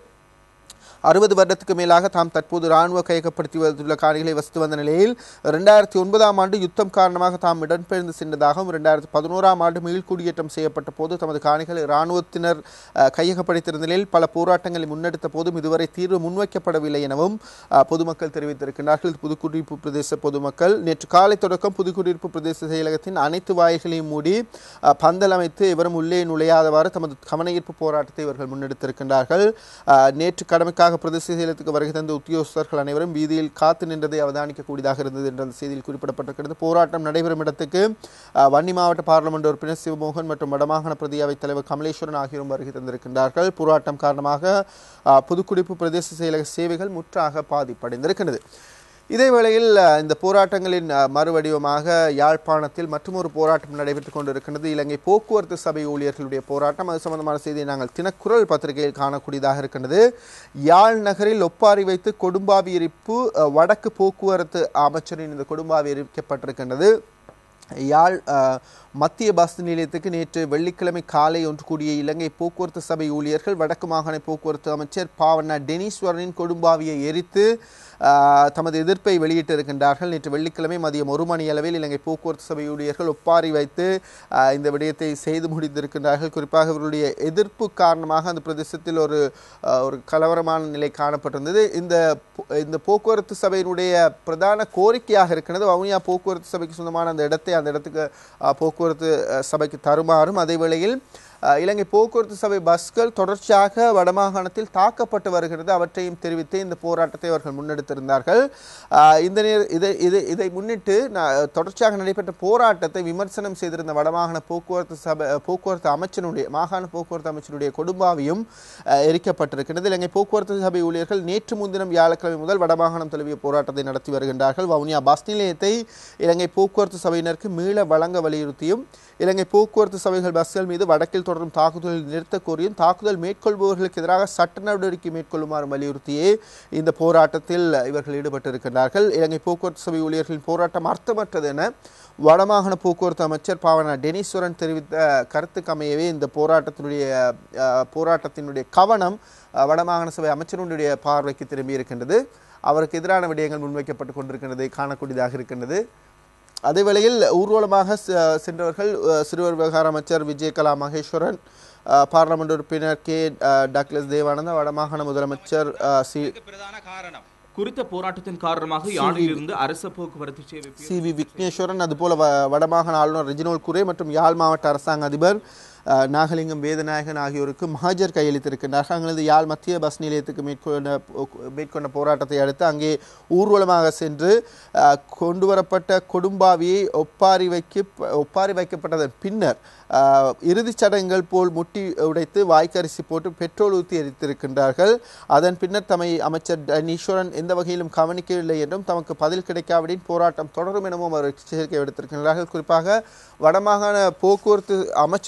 S1: அறுபது வருடத்துக்கு மேலாக தாம் தற்போது இராணுவ கையகப்படுத்தி வந்துள்ள காணிகளை வசித்து வந்த நிலையில் ரெண்டாயிரத்தி ஒன்பதாம் ஆண்டு யுத்தம் காரணமாக தாம் இடம்பெயர்ந்து சென்றதாகவும் ரெண்டாயிரத்தி பதினோராம் ஆண்டு மீள்குடியேற்றம் செய்யப்பட்ட போது தமது காணிகளை இராணுவத்தினர் அஹ், கையகப்படுத்தியிருந்த நிலையில் பல போராட்டங்களை முன்னெடுத்த போதும் இதுவரை தீர்வு முன்வைக்கப்படவில்லை எனவும் அஹ், பொதுமக்கள் தெரிவித்திருக்கிறார்கள் புதுக்குடியிருப்பு பிரதேச பொதுமக்கள் நேற்று காலை தொடக்கம் புதுக்குடியிருப்பு பிரதேச செயலகத்தின் அனைத்து வாயில்களையும் மூடி அஹ், பந்தல் அமைத்து இவரும் உள்ளே நுழையாதவாறு தமது கவனஈர்ப்பு போராட்டத்தை இவர்கள் முன்னெடுத்திருக்கின்றார்கள் அஹ், நேற்று கடமைக்காக பிரதேச செயலகத்துக்கு வருகை தந்த உத்தியோகஸ்தர்கள் அனைவரும் வீதியில் காத்து நின்றதை அவதானிக்கக்கூடியதாக இருந்தது என்ற அந்த செய்தியில் குறிப்பிடப்பட்டிருக்கிறது போராட்டம் நடைபெறும் இடத்துக்கு அஹ், வன்னி மாவட்ட பாராளுமன்ற உறுப்பினர் சிவமோகன் மற்றும் வடமாகாண பிரதி அவைத் தலைவர் கமலேஸ்வரன் ஆகியோரும் வருகை தந்திருக்கின்றார்கள் போராட்டம் காரணமாக அஹ், புதுக்குடிப்பு பிரதேச செயலக சேவைகள் முற்றாக பாதிப்படைந்திருக்கிறது இதே வேளையில் அஹ், இந்த போராட்டங்களின் அஹ், மறுவடிவமாக யாழ்ப்பாணத்தில் மற்றொரு போராட்டம் நடைபெற்றுக் கொண்டிருக்கின்றது இலங்கை போக்குவரத்து சபை ஊழியர்களுடைய போராட்டம் அது சம்பந்தமான செய்தியை நாங்கள் தினக்குரல் பத்திரிகையில் காணக்கூடியதாக இருக்கின்றது யாழ் நகரில் ஒப்பாரி வைத்து கொடும்பாவி எரிப்பு அஹ், வடக்கு போக்குவரத்து அமைச்சரின் இந்த கொடும்பாவி எரிக்கப்பட்டிருக்கின்றது யாழ் அஹ், மத்திய பஸ் நிலையத்துக்கு நேற்று வெள்ளிக்கிழமை காலை ஒன்று கூடிய இலங்கை போக்குவரத்து சபை ஊழியர்கள் வடக்கு மாகாண போக்குவரத்து அமைச்சர் பாவண்ணா டெனீஸ்வரனின் கொடும்பாவியை எரித்து அஹ், தமது எதிர்ப்பை வெளியிட்டிருக்கின்றார்கள் நேற்று வெள்ளிக்கிழமை மதியம் ஒரு மணி அளவில் இலங்கை போக்குவரத்து சபை ஊழியர்கள் ஒப்பாரி வைத்து அஹ், இந்த விடயத்தை செய்து முடித்திருக்கின்றார்கள் குறிப்பாக இவர்களுடைய எதிர்ப்பு காரணமாக அந்த பிரதேசத்தில் ஒரு அஹ், ஒரு கலவரமான நிலை காணப்பட்டிருந்தது இந்த போ- இந்த போக்குவரத்து சபையினுடைய பிரதான கோரிக்கையாக இருக்கிறது வவுனியா போக்குவரத்து சபைக்கு சொந்தமான அந்த இடத்தை அந்த இடத்துக்கு அஹ், போக்குவரத்து அஹ், சபைக்கு தருமாறும் அதே வேளையில் அஹ், இலங்கை போக்குவரத்து சபை பஸ்கள் தொடர்ச்சியாக வடமாகாணத்தில் தாக்கப்பட்டு வருகிறது அவற்றையும் தெரிவித்து இந்த போராட்டத்தை அவர்கள் முன்னெடுத்திருந்தார்கள் அஹ், இந்த நேர இதை இதை இதை முன்னிட்டு ந- தொடர்ச்சியாக நடைபெற்ற போராட்டத்தை விமர்சனம் செய்திருந்த வடமாகாண போக்குவரத்து சபை போக்குவரத்து அமைச்சனுடைய மாகாண போக்குவரத்து அமைச்சருடைய கொடும்பாவியும் அஹ், எரிக்கப்பட்டிருக்கிறது இலங்கை போக்குவரத்து சபை ஊழியர்கள் நேற்று முன்தினம் வியாழக்கிழமை முதல் வடமாகாணம் தழுவிய போராட்டத்தை நடத்தி வருகின்றார்கள் வவுனியா பஸ் நிலையத்தை இலங்கை போக்குவரத்து சபையினருக்கு மீள வழங்க வலியுறுத்தியும் இலங்கை போக்குவரத்து சபைகள் பஸ்கள் மீது வடக்கில் தொடரும் தாக்குதலை நிறுத்தக் கோரியும் தாக்குதல் மேற்கொள்பவர்களுக்கு எதிராக சட்ட நடவடிக்கை மேற்கொள்ளுமாறு வலியுறுத்தியே இந்த போராட்டத்தில் இவர்கள் ஈடுபட்டிருக்கின்றார்கள் இலங்கை போக்குவரத்து சபை ஊழியர்களின் போராட்டம் அர்த்தமற்றது என வடமாகாண போக்குவரத்து அமைச்சர் பாவனா டெனீஸ்வரன் தெரிவித்த கருத்துக்கு அமையவே இந்த போராட்டத்தினுடைய அஹ், போராட்டத்தினுடைய கவனம் அஹ், வடமாகாண சபை அமைச்சருடைய பார்வைக்கு திரும்பி இருக்கின்றது அவருக்கு எதிரான விடயங்கள் முன்வைக்கப்பட்டு கொண்டிருக்கின்றதை காணக்கூடியதாக இருக்கின்றது அதே வேளையில் ஊர்வலமாக செ- சென்றவர்கள் அஹ், சிறுவர் விவகார அமைச்சர் விஜயகலா மகேஸ்வரன் அஹ், பார்லமெண்ட் உறுப்பினர் கே அஹ், டக்ளஸ் தேவானந்தா வடமாகாண முதலமைச்சர் அஹ், சி
S2: இதுக்கு பிரதான காரணம் குறித்த போராட்டத்தின் காரணமாக யாழிலிருந்து அரச போக்குவரத்து சேவை
S1: சி வி விக்னேஸ்வரன் அதுபோல வ வடமாகாண ஆளுநர் ரெஜினோல் குரே மற்றும் யாழ் மாவட்ட அரசாங்க அதிபர் அஹ், நாகலிங்கம் வேதநாயகன் ஆகியோருக்கு மஹஜர் கையளித்திருக்கின்றார்கள் அங்கிருந்து யாழ் மத்திய பஸ் நிலையத்துக்கு மேற்கொண்ட மேற்கொண்ட போராட்டத்தை அடுத்து அங்கே ஊர்வலமாக சென்று அஹ், கொண்டு வரப்பட்ட கொடும்பாவியை ஒப்பாரி வைக்க ஒப்பாரி வைக்கப்பட்டதன் பின்னர் அஹ், இறுதிச் சடங்குகள் போல் முட்டி உடைத்து வாய்க்கரிசி போட்டு பெட்ரோல் ஊற்றி எரித்திருக்கின்றார்கள் அதன் பின்னர் தம்மை அமைச்சர் டனீஸ்வரன் எந்த வகையிலும் கவனிக்கவில்லை என்றும் தமக்கு பதில் கிடைக்காவிடின் போராட்டம் தொடரும் எனவும் அவர் எச்சரிக்கை விடுத்திருக்கின்றார்கள் குறிப்பாக வடமாகாண போக்குவரத்து அமைச்சருடைய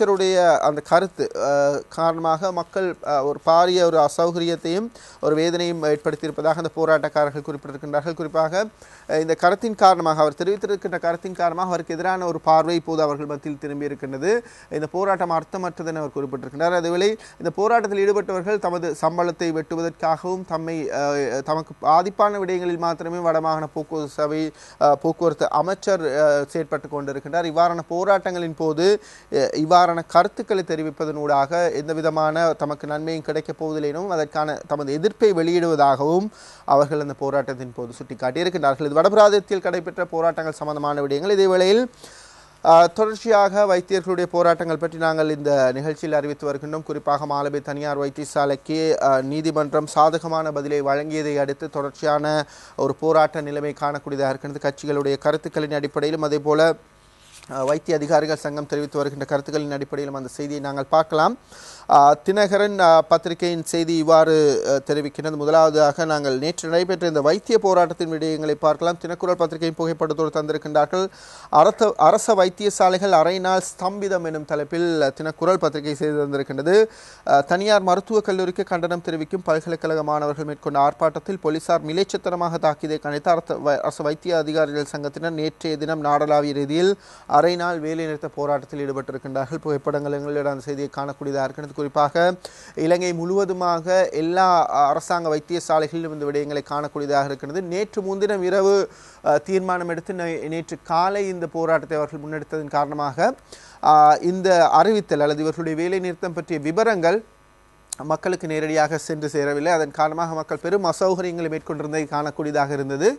S1: அந்த கருத்து அஹ், காரணமாக மக்கள் அஹ், ஒரு பாரிய ஒரு அசௌகரியத்தையும் ஒரு வேதனையும் ஏற்படுத்தியிருப்பதாக அந்த போராட்டக்காரர்கள் குறிப்பிட்டிருக்கின்றார்கள் குறிப்பாக அஹ், இந்த கருத்தின் காரணமாக அவர் தெரிவித்திருக்கின்ற கருத்தின் காரணமாக அவருக்கு எதிரான ஒரு பார்வை இப்போது அவர்கள் மத்தியில் திரும்பி இருக்கின்றது இந்த போராட்டம் அர்த்தமற்றது என அவர் குறிப்பிட்டிருக்கின்றார் அதுவேளை இந்த போராட்டத்தில் ஈடுபட்டவர்கள் தமது சம்பளத்தை வெட்டுவதற்காகவும் தம்மை அஹ், தமக்கு பாதிப்பான விடயங்களில் மாத்திரமே வடமாகாண போக்குவரத்து சபை அஹ், போக்குவரத்து அமைச்சர் அஹ், செயற்பட்டு கொண்டிருக்கின்றார் இவ்வாறான போராட்டங்களின் போது அஹ், இவ்வாறான கருத்துக்களை தெரிவிப்பதனூடாக எந்த விதமான தமக்கு நன்மையும் கிடைக்கப் போவதில்லை எனவும் அதற்கான தமது எதிர்ப்பை வெளியிடுவதாகவும் அவர்கள் அந்த போராட்டத்தின் போது சுட்டிக்காட்டியிருக்கின்றார்கள் இது வடபிராந்தியத்தில் நடைபெற்ற போராட்டங்கள் சம்பந்தமான விடயங்கள் இதே வேளையில் ஆஹ், தொடர்ச்சியாக வைத்தியர்களுடைய போராட்டங்கள் பற்றி நாங்கள் இந்த நிகழ்ச்சியில் அறிவித்து வருகின்றோம் குறிப்பாக மாலபே தனியார் வைத்தியசாலைக்கு ஆஹ், நீதிமன்றம் சாதகமான பதிலை வழங்கியதை அடுத்து தொடர்ச்சியான ஒரு போராட்ட நிலைமை காணக்கூடியதாக இருக்கின்றது கட்சிகளுடைய கருத்துக்களின் அடிப்படையிலும் அதே போல அஹ், வைத்திய அதிகாரிகள் சங்கம் தெரிவித்து வருகின்ற கருத்துக்களின் அடிப்படையிலும் அந்த செய்தியை நாங்கள் பார்க்கலாம் அஹ், தினகரன் அஹ், பத்திரிகையின் செய்தி இவ்வாறு அஹ், தெரிவிக்கின்றது முதலாவதாக நாங்கள் நேற்று நடைபெற்ற இந்த வைத்திய போராட்டத்தின் விடயங்களை பார்க்கலாம் தினக்குரல் பத்திரிகையின் புகைப்படத்தோடு தந்திருக்கின்றார்கள் அரச அரச வைத்தியசாலைகள் அரை நாள் ஸ்தம்பிதம் எனும் தலைப்பில் அஹ், தினக்குரல் பத்திரிகை செய்து தந்திருக்கின்றது அஹ், தனியார் மருத்துவக் கல்லூரிக்கு கண்டனம் தெரிவிக்கும் பல்கலைக்கழக மாணவர்கள் மேற்கொண்ட ஆர்ப்பாட்டத்தில் போலீசார் மிலேச்சத்தனமாக தாக்கியதை கணித்த அரச வ- அரசு வைத்திய அதிகாரிகள் சங்கத்தினர் நேற்றைய தினம் நாடளாவிய ரீதியில் அரை நாள் வேலைநிறுத்த போராட்டத்தில் ஈடுபட்டிருக்கின்றார்கள் புகைப்படங்கள் எங்களிடம் அந்த செய்தியை காணக்கூடியதாக இருக்கிறது குறிப்பாக இலங்கை முழுவதுமாக எல்லா அஹ், அரசாங்க வைத்தியசாலைகளிலும் இந்த விடயங்களை காணக்கூடியதாக இருக்கிறது நேற்று முன்தினம் இரவு அஹ், தீர்மானம் எடுத்து நே- நேற்று காலை இந்த போராட்டத்தை அவர்கள் முன்னெடுத்ததன் காரணமாக அஹ், இந்த அறிவித்தல் அல்லது இவர்களுடைய வேலை நிறுத்தம் பற்றிய விவரங்கள் மக்களுக்கு நேரடியாக சென்று சேரவில்லை அதன் காரணமாக மக்கள் பெரும் அசௌகரியங்களை மேற்கொண்டிருந்ததை காணக்கூடியதாக இருந்தது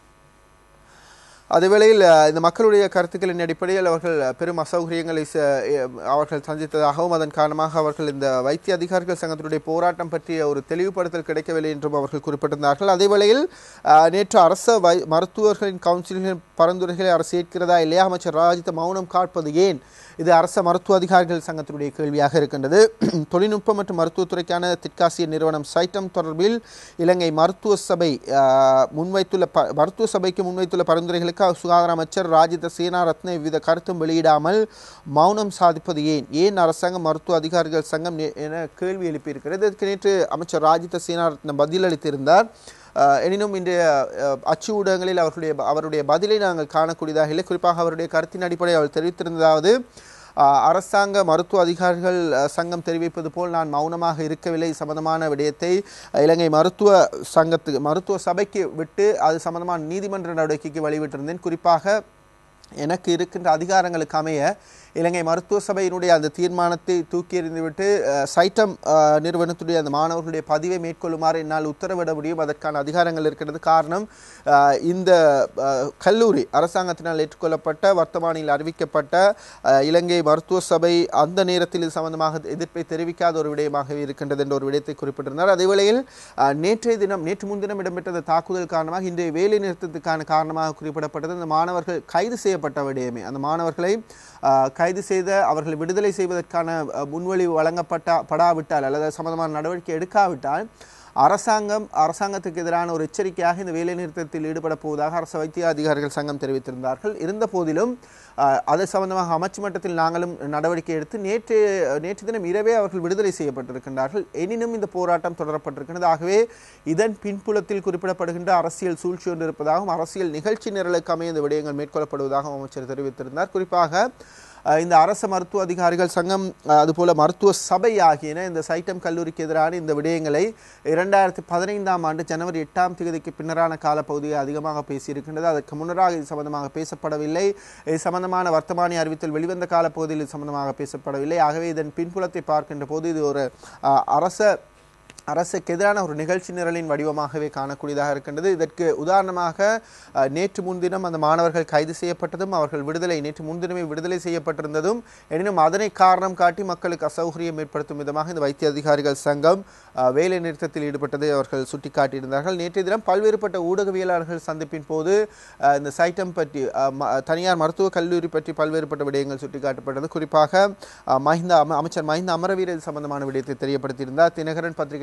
S1: அதேவேளையில் அஹ், இந்த மக்களுடைய கருத்துக்களின் அடிப்படையில் அவர்கள் பெரும் அசௌகரியங்களை ச- எ- அவர்கள் சந்தித்ததாகவும் அதன் காரணமாக அவர்கள் இந்த வைத்திய அதிகாரிகள் சங்கத்தினுடைய போராட்டம் பற்றிய ஒரு தெளிவுபடுத்தல் கிடைக்கவில்லை என்றும் அவர்கள் குறிப்பிட்டிருந்தார்கள் அதேவேளையில் அஹ், நேற்று அரச வை மருத்துவர்களின் கவுன்சிலின் பரிந்துரைகளை அரசு ஏற்கிறதா இல்லையா அமைச்சர் ராஜித மௌனம் காட்பது ஏன் இது அரச மருத்துவ அதிகாரிகள் சங்கத்தினுடைய கேள்வியாக இருக்கின்றது தொழில்நுட்பம் மற்றும் மருத்துவத்துறைக்கான தெற்காசிய நிறுவனம் சைட்டம் தொடர்பில் இலங்கை மருத்துவ சபை ஆஹ், முன்வைத்துள்ள ப மருத்துவ சபைக்கு முன்வைத்துள்ள பரிந்துரைகளுக்கு சுகாதார அமைச்சர் ராஜித சேனாரத்ன எவ்வித கருத்தும் வெளியிடாமல் மௌனம் சாதிப்பது ஏன் ஏன் அரசாங்கம் மருத்துவ அதிகாரிகள் சங்கம் நே- என கேள்வி எழுப்பியிருக்கிறது இதற்கு நேற்று அமைச்சர் ராஜித சேனாரத்ன பதிலளித்திருந்தார் ஆஹ், எனினும் இன்றைய ஆஹ், அச்சு ஊடகங்களில் அவர்களுடைய அவருடைய பதிலை நாங்கள் காணக்கூடியதாக இல்லை குறிப்பாக அவருடைய கருத்தின் அடிப்படையில் அவர் தெரிவித்திருந்தாவது ஆஹ், அரசாங்க மருத்துவ அதிகாரிகள் ஆஹ், சங்கம் தெரிவிப்பது போல் நான் மௌனமாக இருக்கவில்லை சம்பந்தமான விடயத்தை ஆஹ், இலங்கை மருத்துவ சங்கத்துக்கு மருத்துவ சபைக்கு விட்டு அது சம்பந்தமான நீதிமன்ற நடவடிக்கைக்கு வழிவிட்டிருந்தேன் குறிப்பாக எனக்கு இருக்கின்ற அதிகாரங்களுக்கு அமைய இலங்கை மருத்துவ சபையினுடைய அந்த தீர்மானத்தை தூக்கி எறிந்துவிட்டு அஹ், சைட்டம் அஹ், நிறுவனத்துடைய அந்த மாணவர்களுடைய பதிவை மேற்கொள்ளுமாறு என்னால் உத்தரவிட முடியும் அதற்கான அதிகாரங்கள் இருக்கிறது காரணம் அஹ், இந்த அஹ், கல்லூரி அரசாங்கத்தினால் ஏற்றுக்கொள்ளப்பட்ட வர்த்தமானியில் அறிவிக்கப்பட்ட அஹ், இலங்கை மருத்துவ சபை அந்த நேரத்தில் இது சம்பந்தமாக எதிர்ப்பை தெரிவிக்காத ஒரு விடயமாகவே இருக்கின்றது என்ற ஒரு விடயத்தை குறிப்பிட்டிருந்தார் அதே வேளையில் அஹ், நேற்றைய தினம் நேற்று முன்தினம் இடம்பெற்ற இந்த தாக்குதல் காரணமாக இன்றைய வேலை நிறுத்தத்துக்கான காரணமாக குறிப்பிடப்பட்டது அந்த மாணவர்கள் கைது செய்யப்பட்ட விடயமே அந்த மாணவர்களை அஹ், கைது செய்த அவர்களை விடுதலை செய்வதற்கான அஹ், முன்வழி வழங்கப்பட்ட படாவிட்டால் அல்லது அது சம்பந்தமான நடவடிக்கை எடுக்காவிட்டால் அரசாங்கம் அரசாங்கத்துக்கு எதிரான ஒரு எச்சரிக்கையாக இந்த வேலைநிறுத்தத்தில் ஈடுபட போவதாக அரசு வைத்திய அதிகாரிகள் சங்கம் தெரிவித்திருந்தார்கள் இருந்த போதிலும் அஹ், அது சம்பந்தமாக அமைச்சு மட்டத்தில் நாங்களும் நடவடிக்கை எடுத்து நேற்று நேற்று தினம் இரவே அவர்கள் விடுதலை செய்யப்பட்டிருக்கின்றார்கள் எனினும் இந்த போராட்டம் தொடரப்பட்டிருக்கிறது ஆகவே இதன் பின்புலத்தில் குறிப்பிடப்படுகின்ற அரசியல் சூழ்ச்சி ஒன்று இருப்பதாகவும் அரசியல் நிகழ்ச்சி நிரலுக்கு அமைய இந்த விடயங்கள் மேற்கொள்ளப்படுவதாகவும் அமைச்சர் தெரிவித்திருந்தார் குறிப்பாக அஹ், இந்த அரசு மருத்துவ அதிகாரிகள் சங்கம் அஹ், அதுபோல மருத்துவ சபை ஆகியன இந்த சைட்டம் கல்லூரிக்கு எதிரான இந்த விடயங்களை இரண்டாயிரத்தி பதினைந்தாம் ஆண்டு ஜனவரி எட்டாம் தேதிக்கு பின்னரான காலப்பகுதியை அதிகமாக பேசியிருக்கின்றது அதற்கு முன்னராக இது சம்பந்தமாக பேசப்படவில்லை இது சம்பந்தமான வர்த்தமானி அறிவித்தல் வெளிவந்த காலப்பகுதியில் இது சம்பந்தமாக பேசப்படவில்லை ஆகவே இதன் பின்புலத்தை பார்க்கின்ற போது இது ஒரு அஹ், அரச அரசுக்கு எதிரான ஒரு நிகழ்ச்சி நிரலின் வடிவமாகவே காணக்கூடியதாக இருக்கின்றது இதற்கு உதாரணமாக அஹ், நேற்று முன்தினம் அந்த மாணவர்கள் கைது செய்யப்பட்டதும் அவர்கள் விடுதலை நேற்று முன்தினமே விடுதலை செய்யப்பட்டிருந்ததும் எனினும் அதனை காரணம் காட்டி மக்களுக்கு அசௌகரியம் ஏற்படுத்தும் விதமாக இந்த வைத்திய அதிகாரிகள் சங்கம் அஹ், வேலை நிறுத்தத்தில் ஈடுபட்டதை அவர்கள் சுட்டிக்காட்டியிருந்தார்கள் நேற்றைய தினம் பல்வேறுபட்ட ஊடகவியலாளர்கள் சந்திப்பின் போது அஹ், இந்த சைட்டம் பற்றி அஹ், ம- தனியார் மருத்துவக் கல்லூரி பற்றி பல்வேறுபட்ட விடயங்கள் சுட்டிக்காட்டப்பட்டது குறிப்பாக அஹ், மஹிந்த அம- அமைச்சர் மஹிந்த அமரவீர இது சம்பந்தமான விடயத்தை தெரியப்படுத்தியிருந்தார் தினகரன் பத்திரிகை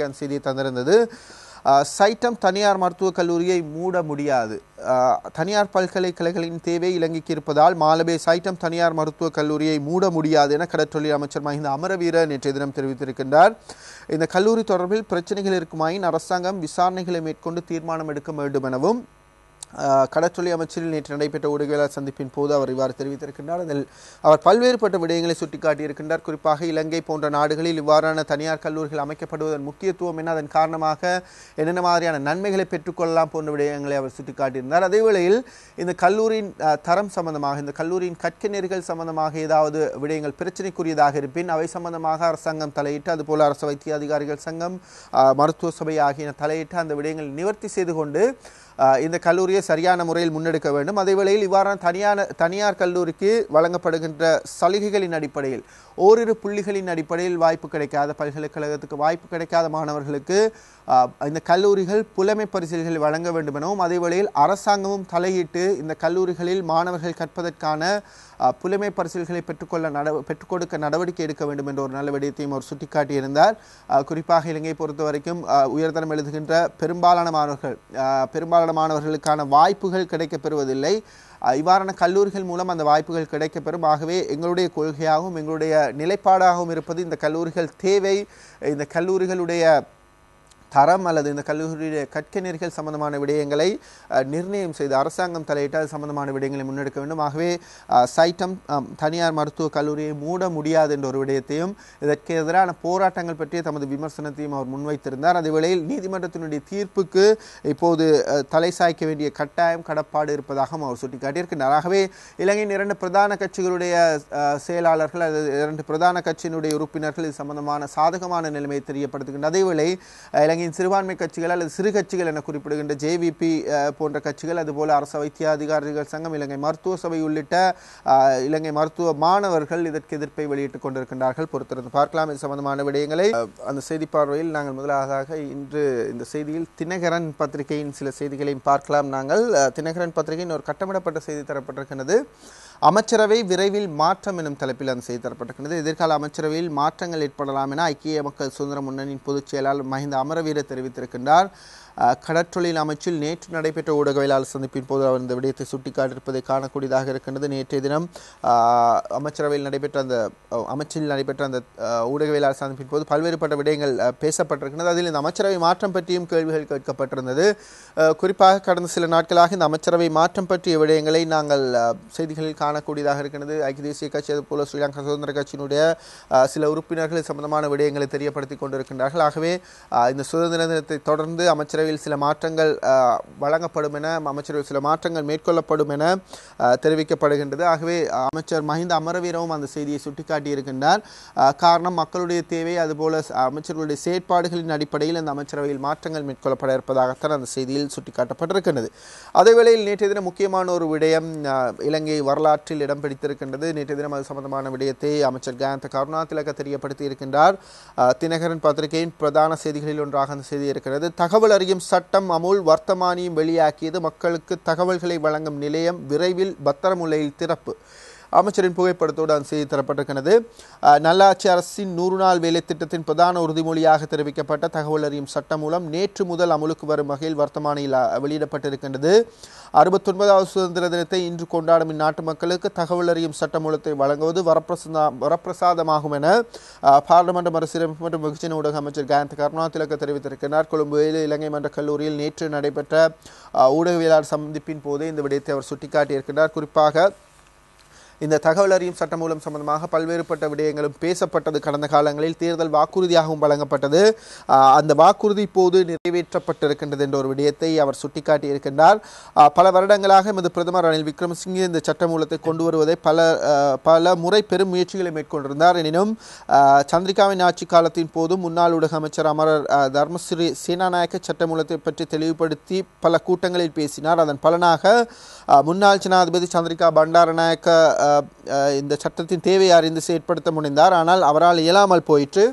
S1: அந்த செய்தியை தந்திருந்தது அஹ், சைட்டம் தனியார் மருத்துவக் கல்லூரியை மூட முடியாது அஹ், தனியார் பல்கலைக்கழகங்களின் தேவை இலங்கைக்கு இருப்பதால் மாலபே சைட்டம் தனியார் மருத்துவக் கல்லூரியை மூட முடியாது என கடற்றொழில் அமைச்சர் மஹிந்த அமரவீர நேற்றைய தினம் தெரிவித்திருக்கின்றார் இந்த கல்லூரி தொடர்பில் பிரச்சனைகள் இருக்குமாயின் அரசாங்கம் விசாரணைகளை மேற்கொண்டு தீர்மானம் எடுக்க வேண்டும் எனவும் அஹ், கடற்றொழில் அமைச்சரில் நேற்று நடைபெற்ற ஊடகவியலாளர் சந்திப்பின் போது அவர் இவ்வாறு தெரிவித்திருக்கின்றார் அதில் அவர் பல்வேறுபட்ட விடயங்களை சுட்டிக்காட்டியிருக்கின்றார் குறிப்பாக இலங்கை போன்ற நாடுகளில் இவ்வாறான தனியார் கல்லூரிகள் அமைக்கப்படுவதன் முக்கியத்துவம் என்ன அதன் காரணமாக என்னென்ன மாதிரியான நன்மைகளை பெற்றுக்கொள்ளலாம் போன்ற விடயங்களை அவர் சுட்டிக்காட்டியிருந்தார் அதே வேளையில் இந்த கல்லூரியின் அஹ், தரம் சம்பந்தமாக இந்த கல்லூரியின் கற்க நெறிகள் சம்பந்தமாக ஏதாவது விடயங்கள் பிரச்சனைக்குரியதாக இருப்பின் அவை சம்பந்தமாக அரசாங்கம் தலையிட்டு அதுபோல அரசு வைத்திய அதிகாரிகள் சங்கம் அஹ், மருத்துவ சபை ஆகியன தலையிட்டு அந்த விடயங்களை நிவர்த்தி செய்து கொண்டு அஹ், இந்த கல்லூரியை சரியான முறையில் முன்னெடுக்க வேண்டும் அதே வேளையில் இவ்வாறான தனியான தனியார் கல்லூரிக்கு வழங்கப்படுகின்ற சலுகைகளின் அடிப்படையில் ஓரிரு புள்ளிகளின் அடிப்படையில் வாய்ப்பு கிடைக்காத பல்கலைக்கழகத்துக்கு வாய்ப்பு கிடைக்காத மாணவர்களுக்கு அஹ், இந்த கல்லூரிகள் புலமை பரிசில்களை வழங்க வேண்டும் எனவும் அதே வேளையில் அரசாங்கமும் தலையிட்டு இந்த கல்லூரிகளில் மாணவர்கள் கற்பதற்கான அஹ், புலமை பரிசில்களை பெற்றுக்கொள்ள நட பெற்றுக் கொடுக்க நடவடிக்கை எடுக்க வேண்டும் என்ற ஒரு நல்ல விடயத்தையும் அவர் சுட்டிக்காட்டியிருந்தார் அஹ், குறிப்பாக இலங்கையை பொறுத்த வரைக்கும் அஹ், உயர்தரம் எழுதுகின்ற பெரும்பாலான மாணவர்கள் அஹ், பெரும்பாலான மாணவர்களுக்கான வாய்ப்புகள் கிடைக்கப் பெறுவதில்லை அஹ், இவ்வாறான கல்லூரிகள் மூலம் அந்த வாய்ப்புகள் கிடைக்கப்பெறும் ஆகவே எங்களுடைய கொள்கையாகவும் எங்களுடைய நிலைப்பாடாகவும் இருப்பது இந்த கல்லூரிகள் தேவை இந்த கல்லூரிகளுடைய தரம் அல்லது இந்த கல்லூரியுடைய கற்க நெறிகள் சம்பந்தமான விடயங்களை அஹ், நிர்ணயம் செய்து அரசாங்கம் தலையிட்டு அது சம்பந்தமான விடயங்களை முன்னெடுக்க வேண்டும் ஆகவே அஹ், சைட்டம் அம், தனியார் மருத்துவக் கல்லூரியை மூட முடியாது என்ற ஒரு விடயத்தையும் இதற்கு எதிரான போராட்டங்கள் பற்றிய தமது விமர்சனத்தையும் அவர் முன்வைத்திருந்தார் அதே வேளையில் நீதிமன்றத்தினுடைய தீர்ப்புக்கு இப்போது அஹ், தலை சாய்க்க வேண்டிய கட்டாயம் கடப்பாடு இருப்பதாகவும் அவர் சுட்டிக்காட்டியிருக்கின்றார் ஆகவே இலங்கையின் இரண்டு பிரதான கட்சிகளுடைய அஹ், செயலாளர்கள் அல்லது இரண்டு பிரதான கட்சியினுடைய உறுப்பினர்கள் இது சம்பந்தமான சாதகமான நிலைமையை தெரியப்படுத்துகின்ற அதேவேளை அஹ், இலங்கையின் சிறுபான்மை கட்சிகள் அல்லது சிறு கட்சிகள் என குறிப்பிடுகின்ற ஜேவிபி போன்ற கட்சிகள் அதுபோல அரசு வைத்திய அதிகாரிகள் சங்கம் இலங்கை மருத்துவ சபை உள்ளிட்ட அஹ், இலங்கை மருத்துவ மாணவர்கள் இதற்கு எதிர்ப்பை வெளியிட்டுக் கொண்டிருக்கின்றார்கள் பொறுத்திருந்து பார்க்கலாம் இது சம்பந்தமான விடயங்களை அஹ், அந்த செய்தி பார்வையில் நாங்கள் முதலாவதாக இன்று இந்த செய்தியில் தினகரன் பத்திரிகையின் சில செய்திகளையும் பார்க்கலாம் நாங்கள் அஹ், தினகரன் பத்திரிகையின் ஒரு கட்டமிடப்பட்ட செய்தி தரப்பட்டிருக்கிறது அமைச்சரவை விரைவில் மாற்றம் எனும் தலைப்பில் அந்த செய்தி தரப்பட்டிருக்கிறது எதிர்கால அமைச்சரவையில் மாற்றங்கள் ஏற்படலாம் என ஐக்கிய மக்கள் சுதந்திர முன்னணியின் பொதுச் செயலாளர் மஹிந்த அமரவீர தெரிவித்திருக்கின்றார் அஹ், கடற்றொழில் அமைச்சில் நேற்று நடைபெற்ற ஊடகவியலாளர் சந்திப்பின் போது அவர் இந்த விடயத்தை சுட்டிக்காட்டியிருப்பதை காணக்கூடியதாக இருக்கின்றது நேற்றைய தினம் அஹ், அமைச்சரவையில் நடைபெற்ற அந்த அஹ், அமைச்சில் நடைபெற்ற அந்த அஹ், ஊடகவியலாளர் சந்திப்பின் போது பல்வேறுபட்ட விடயங்கள் அஹ், பேசப்பட்டிருக்கின்றது அதில் இந்த அமைச்சரவை மாற்றம் பற்றியும் கேள்விகள் கேட்கப்பட்டிருந்தது அஹ், குறிப்பாக கடந்த சில நாட்களாக இந்த அமைச்சரவை மாற்றம் பற்றிய விடயங்களை நாங்கள் அஹ், செய்திகளில் காணக்கூடியதாக இருக்கின்றது ஐக்கிய தேசிய கட்சி அதுபோல ஸ்ரீலங்கா சுதந்திர கட்சியினுடைய அஹ், சில உறுப்பினர்கள் இது சம்பந்தமான விடயங்களை தெரியப்படுத்திக் கொண்டிருக்கின்றார்கள் ஆகவே அஹ், இந்த சுதந்திர தினத்தை தொடர்ந்து அமைச்சரவையில் சில மாற்றங்கள் அஹ், வழங்கப்படும் என அமைச்சரவையில் சில மாற்றங்கள் மேற்கொள்ளப்படும் என அஹ், தெரிவிக்கப்படுகின்றது ஆகவே அஹ், அமைச்சர் மஹிந்த அமரவீரவும் அந்த செய்தியை சுட்டிக்காட்டியிருக்கின்றார் அஹ், காரணம் மக்களுடைய தேவை அதுபோல ச- அமைச்சர்களுடைய செயற்பாடுகளின் அடிப்படையில் அந்த அமைச்சரவையில் மாற்றங்கள் மேற்கொள்ளப்பட இருப்பதாகத்தான் அந்த செய்தியில் சுட்டிக்காட்டப்பட்டிருக்கின்றது அதேவேளையில் நேற்றைய தினம் முக்கியமான ஒரு விடயம் அஹ், இலங்கை வரலாற்றில் இடம் பிடித்திருக்கின்றது நேற்றைய தினம் அது சம்பந்தமான விடயத்தை அமைச்சர் காந்த கருணா திலக தெரியப்படுத்தி இருக்கின்றார் அஹ், தினகரன் பத்திரிகையின் பிரதான செய்திகளில் ஒன்றாக அந்த செய்தி இருக்கிறது தகவல் அறியும் சட்டம் அமுல் வர்த்தமானியும் வெளியாக்கியது மக்களுக்கு தகவல்களை வழங்கும் நிலையம் விரைவில் பத்திரமுலையில் திறப்பு அமைச்சரின் புகைப்படத்தோடு அந்த செய்தி தரப்பட்டிருக்கிறது அஹ், நல்லாட்சி அரசின் நூறு நாள் வேலை திட்டத்தின் பிரதான உறுதிமொழியாக தெரிவிக்கப்பட்ட தகவல் அறியும் சட்டம் மூலம் நேற்று முதல் அமுலுக்கு வரும் வகையில் வர்த்தமானியில் அஹ், வெளியிடப்பட்டிருக்கின்றது அறுபத்தொன்பதாவது சுதந்திர தினத்தை இன்று கொண்டாடும் இந்நாட்டு மக்களுக்கு தகவல் அறியும் சட்ட மூலத்தை வழங்குவது வரப்பிரசா வரப்பிரசாதமாகும் என அஹ், பாராளுமன்ற மறுசீரமைப்பு மற்றும் வெகுஜன ஊடக அமைச்சர் காயந்த் கருணா திலக தெரிவித்திருக்கிறார் கொழும்பு இலங்கை மன்ற கல்லூரியில் நேற்று நடைபெற்ற அஹ், ஊடகவியலாளர் சந்திப்பின் போதே இந்த விடயத்தை அவர் சுட்டிக்காட்டியிருக்கிறார் குறிப்பாக இந்த தகவல் அறியும் சட்டம் மூலம் சம்பந்தமாக பல்வேறுபட்ட விடயங்களும் பேசப்பட்டது கடந்த காலங்களில் தேர்தல் வாக்குறுதியாகவும் வழங்கப்பட்டது ஆஹ் அந்த வாக்குறுதி இப்போது நிறைவேற்றப்பட்டிருக்கின்றது என்ற ஒரு விடயத்தை அவர் சுட்டிக்காட்டியிருக்கின்றார் ஆஹ் பல வருடங்களாக எமது பிரதமர் ரணில் விக்ரமசிங்கே இந்த சட்ட மூலத்தை கொண்டு வருவதை பல ஆஹ் பல முறை பெரும் முயற்சிகளை மேற்கொண்டிருந்தார் எனினும் ஆஹ் சந்திரிகாவின் ஆட்சி காலத்தின் போது முன்னாள் ஊடக அமைச்சர் அமரர் ஆஹ் தர்மஸ்ரீ சேனாநாயக்க சட்ட மூலத்தை பற்றி தெளிவுபடுத்தி பல கூட்டங்களில் பேசினார் அதன் பலனாக ஆஹ் முன்னாள் ஜனாதிபதி சந்திரிகா பண்டாரநாயக்க ஆஹ் ஆஹ் இந்த சட்டத்தின் தேவையை அறிந்து செயற்படுத்த முனைந்தார் ஆனால் அவரால் இயலாமல் போயிற்று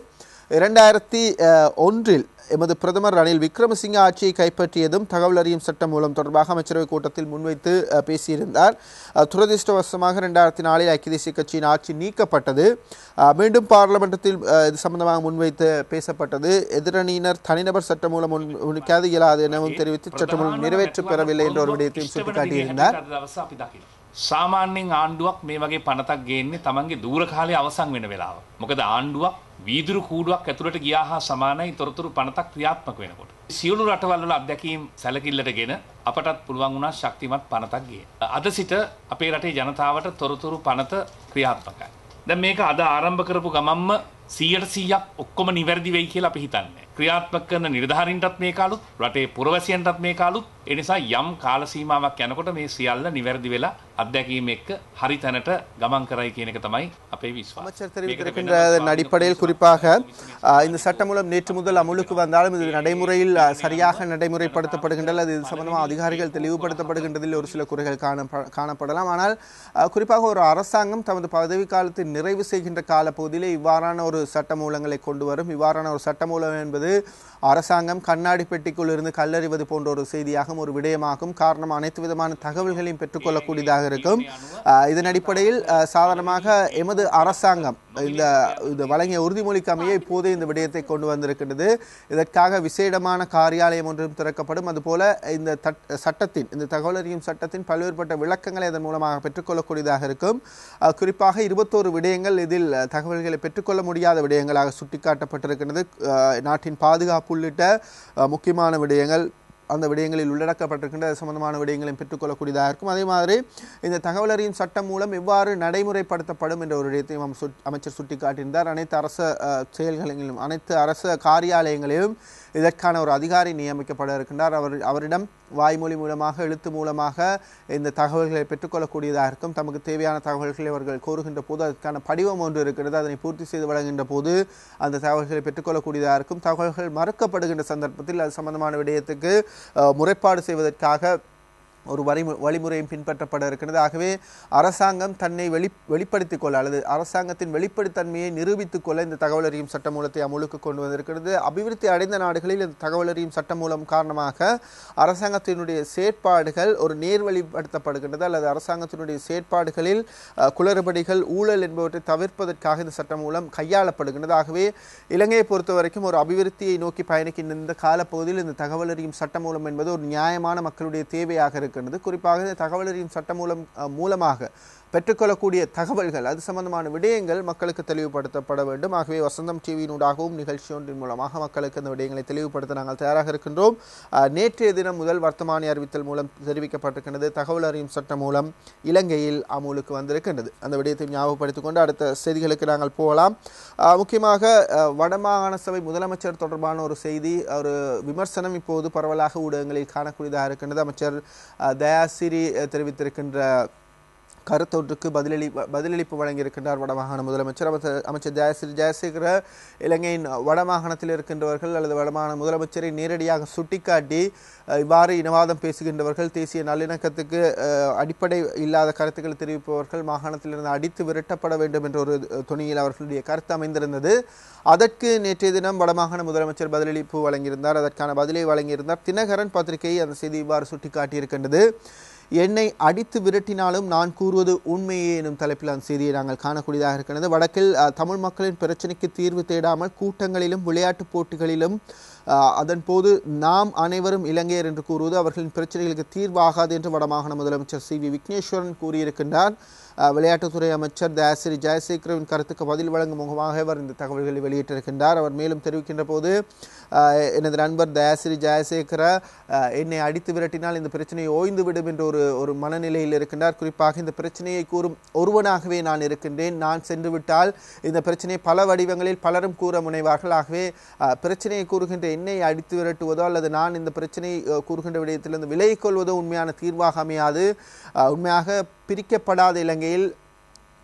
S1: இரண்டாயிரத்தி அஹ், ஒன்றில் எமது பிரதமர் ரணில் விக்ரமசிங்க ஆட்சியை கைப்பற்றியதும் தகவல் அறியும் சட்டம் மூலம் தொடர்பாக அமைச்சரவை கூட்டத்தில் முன்வைத்து அஹ், பேசியிருந்தார் அஹ், துரதிர்ஷ்டவசமாக இரண்டாயிரத்தி நாலில் ஐக்கிய தேசிய கட்சியின் ஆட்சி நீக்கப்பட்டது அஹ், மீண்டும் பார்லமெண்டத்தில் அஹ், இது சம்பந்தமாக முன்வைத்து பேசப்பட்டது எதிரணியினர் தனிநபர் சட்டம் மூலம் முன் முன்வைக்காது இயலாது எனவும் தெரிவித்து சட்டம் மூலம் நிறைவேற்ற பெறவில்லை என்ற ஒரு விடயத்தையும் சுட்டிக்காட்டியிருந்தார்
S3: අද දවස අපි දකිනවා. සාමාන්‍යයෙන් ආණ්ඩුවක් මේ වගේ පනතක් ගේන්නේ තමන්ගේ දූර කාලය අවසන් වෙන වෙලාව. මොකද ආණ්ඩුවක් වීදුරු කූඩුවක් ඇතුළට ගියා හා සමානයි තොරතුරු පනතක් ක්‍රියාත්මක වෙනකොට. සියලු රටවල් වල අත්දැකීම් සැලකිල්ලට ගෙන අපටත් පුළුවන් වුණා ශක්තිමත් පනතක් ගේ. අද සිට අපේ රටේ ජනතාවට තොරතුරු පනත ක්‍රියාත්මකයි. දැන් මේක අද ආරම්භ කරපු ගමම්ම 100%ක් ඔක්කොම නිවැරදි වෙයි කියලා අපි හිතන්නේ. ක්‍රියාත්මක කරන නිලධාරීන්ටත් මේක අලුත්, රටේ පුරවැසියන්ටත් මේක අලුත්. ඒ නිසා යම් කාල සීමාවක් යනකොට මේ සියල්ල නිවැරදි වෙලා අත්දැකීම් එක්ක හරි තැනට ගමන් කරයි කියන එක තමයි අපේ විශ්වාසය.
S1: அமைச்சர்
S3: මේකට
S1: தெரிவித்திருக்கின்ற
S3: වෙනම
S1: அதன் அடிப்படையில் குறிப்பாக அஹ், இந்த சட்டம் மூலம் நேற்று முதல் அமுலுக்கு வந்தாலும் இது நடைமுறையில் அஹ், சரியாக நடைமுறைப்படுத்தப்படுகின்றது அது இது சம்பந்தமாக அதிகாரிகள் தெளிவுபடுத்தப்படுகின்றதில் ஒரு சில குறைகள் காண காணப்படலாம் ஆனால் அஹ், குறிப்பாக ஒரு அரசாங்கம் தமது பதவி காலத்தை நிறைவு செய்கின்ற காலப்பகுதியிலே இவ்வாறான ஒரு சட்ட மூலங்களை கொண்டு வரும் இவ்வாறான ஒரு சட்ட மூலம் என்பது அரசாங்கம் கண்ணாடி பெட்டிக்குள் இருந்து கல்லறிவது போன்ற ஒரு செய்தியாகும் ஒரு விடயமாகும் காரணம் அனைத்து விதமான தகவல்களையும் பெற்றுக்கொள்ளக்கூடியதாக இருக்கும் அஹ், இதன் அடிப்படையில் அஹ், சாதாரணமாக எமது அரசாங்கம் இந்த இந்த வழங்கிய உறுதிமொழிக்கு அமைய இப்போதே இந்த விடயத்தை கொண்டு வந்திருக்கின்றது இதற்காக விசேடமான காரியாலயம் ஒன்றும் திறக்கப்படும் அதுபோல இந்த தட்- சட்டத்தின் இந்த தகவல் அறியும் சட்டத்தின் பல்வேறுபட்ட விளக்கங்களை அதன் மூலமாக பெற்றுக்கொள்ளக்கூடியதாக இருக்கும் அஹ், குறிப்பாக இருபத்தோரு விடயங்கள் இதில் அஹ், தகவல்களை பெற்றுக்கொள்ள முடியாத விடயங்களாக சுட்டிக்காட்டப்பட்டிருக்கின்றது அஹ், நாட்டின் பாதுகாப்பு உள்ளிட்ட அஹ், முக்கியமான விடயங்கள் அந்த விடயங்களில் உள்ளடக்கப்பட்டிருக்கின்ற அது சம்பந்தமான விடயங்களையும் பெற்றுக்கொள்ளக்கூடியதாக இருக்கும் அதே மாதிரி இந்த தகவல் அறியும் சட்டம் மூலம் எவ்வாறு நடைமுறைப்படுத்தப்படும் என்ற ஒரு விடயத்தையும் அம- சுட்- அமைச்சர் சுட்டிக்காட்டியிருந்தார் அனைத்து அரச அஹ், செயல்களிலும் அனைத்து அரச காரியாலயங்களிலும் இதற்கான ஒரு அதிகாரி நியமிக்கப்பட இருக்கின்றார் அவர் அவரிடம் வாய்மொழி மூலமாக எழுத்து மூலமாக இந்த தகவல்களை பெற்றுக்கொள்ளக்கூடியதாக இருக்கும் தமக்கு தேவையான தகவல்களை அவர்கள் கோருகின்ற போது அதற்கான படிவம் ஒன்று இருக்கிறது அதனை பூர்த்தி செய்து வழங்குகின்ற போது அந்த தகவல்களை பெற்றுக்கொள்ளக்கூடியதாக இருக்கும் தகவல்கள் மறுக்கப்படுகின்ற சந்தர்ப்பத்தில் அது சம்பந்தமான விடயத்துக்கு அஹ், முறைப்பாடு செய்வதற்காக ஒரு வழிமு வழிமுறையும் பின்பற்றப்பட இருக்கிறது ஆகவே அரசாங்கம் தன்னை வெளி வெளிப்படுத்திக் கொள்ள அல்லது அரசாங்கத்தின் வெளிப்படைத்தன்மையை நிரூபித்துக் கொள்ள இந்த தகவல் அறியும் சட்ட மூலத்தை அமுலுக்கு கொண்டு வந்திருக்கிறது அபிவிருத்தி அடைந்த நாடுகளில் இந்த தகவல் அறியும் சட்டம் மூலம் காரணமாக அரசாங்கத்தினுடைய செயற்பாடுகள் ஒரு நேர்வழிப்படுத்தப்படுகின்றது அல்லது அரசாங்கத்தினுடைய செயற்பாடுகளில் அஹ், குளறுபடிகள் ஊழல் என்பவற்றை தவிர்ப்பதற்காக இந்த சட்டம் மூலம் கையாளப்படுகின்றது ஆகவே இலங்கையை பொறுத்த வரைக்கும் ஒரு அபிவிருத்தியை நோக்கி பயணிக்கின்ற இந்த காலப்பகுதியில் இந்த தகவல் அறியும் சட்டம் மூலம் என்பது ஒரு நியாயமான மக்களுடைய தேவையாக இருக்கின்றது குறிப்பாக இந்த தகவல் அறியும் சட்டம் மூலம் அஹ், மூலமாக பெற்றுக்கொள்ளக்கூடிய தகவல்கள் அது சம்பந்தமான விடயங்கள் மக்களுக்கு தெளிவுபடுத்தப்பட வேண்டும் ஆகவே வசந்தம் டிவியினூடாகவும் நிகழ்ச்சி ஒன்றின் மூலமாக மக்களுக்கு அந்த விடயங்களை தெளிவுபடுத்த நாங்கள் தயாராக இருக்கின்றோம் அஹ், நேற்றைய தினம் முதல் வர்த்தமானி அறிவித்தல் மூலம் தெரிவிக்கப்பட்டிருக்கின்றது தகவல் அறியும் சட்டம் மூலம் இலங்கையில் அமுலுக்கு வந்திருக்கின்றது அந்த விடயத்தை ஞாபகப்படுத்திக் கொண்டு அடுத்த செய்திகளுக்கு நாங்கள் போகலாம் அஹ், முக்கியமாக அஹ், வடமாகாண சபை முதலமைச்சர் தொடர்பான ஒரு செய்தி ஒரு விமர்சனம் இப்போது பரவலாக ஊடகங்களில் காணக்கூடியதாக இருக்கின்றது அமைச்சர் அஹ், தயாசிரி அஹ், தெரிவித்திருக்கின்ற கருத்தொன்றுக்கு பதிலளி பதிலளிப்பு வழங்கியிருக்கின்றார் வடமாகாண முதலமைச்சர் அமைச்சர் அமைச்சர் ஜெயஸ்ரீ ஜெயசேகர இலங்கையின் வடமாகாணத்தில் இருக்கின்றவர்கள் அல்லது வடமாகாண முதலமைச்சரை நேரடியாக சுட்டிக்காட்டி அஹ், இவ்வாறு இனவாதம் பேசுகின்றவர்கள் தேசிய நல்லிணக்கத்துக்கு அஹ், அடிப்படை இல்லாத கருத்துக்களை தெரிவிப்பவர்கள் மாகாணத்திலிருந்து அடித்து விரட்டப்பட வேண்டும் என்ற ஒரு அஹ், துணியில் அவர்களுடைய கருத்து அமைந்திருந்தது அதற்கு நேற்றைய தினம் வடமாகாண முதலமைச்சர் பதிலளிப்பு வழங்கியிருந்தார் அதற்கான பதிலை வழங்கியிருந்தார் தினகரன் பத்திரிகை அந்த செய்தி இவ்வாறு சுட்டிக்காட்டியிருக்கின்றது என்னை அடித்து விரட்டினாலும் நான் கூறுவது உண்மையே எனும் தலைப்பில் அந்த செய்தியை நாங்கள் காணக்கூடியதாக இருக்கிறது வடக்கில் அஹ், தமிழ் மக்களின் பிரச்சனைக்கு தீர்வு தேடாமல் கூட்டங்களிலும் விளையாட்டுப் போட்டிகளிலும் அஹ், அதன் போது நாம் அனைவரும் இலங்கையர் என்று கூறுவது அவர்களின் பிரச்சனைகளுக்கு தீர்வாகாது என்று வடமாகாண முதலமைச்சர் சி வி விக்னேஸ்வரன் கூறியிருக்கின்றார் அஹ், விளையாட்டுத்துறை அமைச்சர் தயாசிரி ஜெயசேகரவின் கருத்துக்கு பதில் வழங்கும் முகமாக அவர் இந்த தகவல்களை வெளியிட்டிருக்கின்றார் அவர் மேலும் தெரிவிக்கின்ற போது அஹ், எனது நண்பர் தயாசிரி ஜெயசேகர அஹ், என்னை அடித்து விரட்டினால் இந்த பிரச்சனை ஓய்ந்து விடும் என்ற ஒரு ஒரு மனநிலையில் இருக்கின்றார் குறிப்பாக இந்த பிரச்சனையை கூறும் ஒருவனாகவே நான் இருக்கின்றேன் நான் சென்று விட்டால் இந்த பிரச்சனை பல வடிவங்களில் பலரும் கூற முனைவார்கள் ஆகவே அஹ், பிரச்சனையை கூறுகின்ற என்னை அடித்து விரட்டுவதோ அல்லது நான் இந்த பிரச்சனை அஹ், கூறுகின்ற விடயத்திலிருந்து விலகிக் கொள்வதோ உண்மையான தீர்வாக அமையாது அஹ், உண்மையாக பிரிக்கப்படாத இலங்கையில்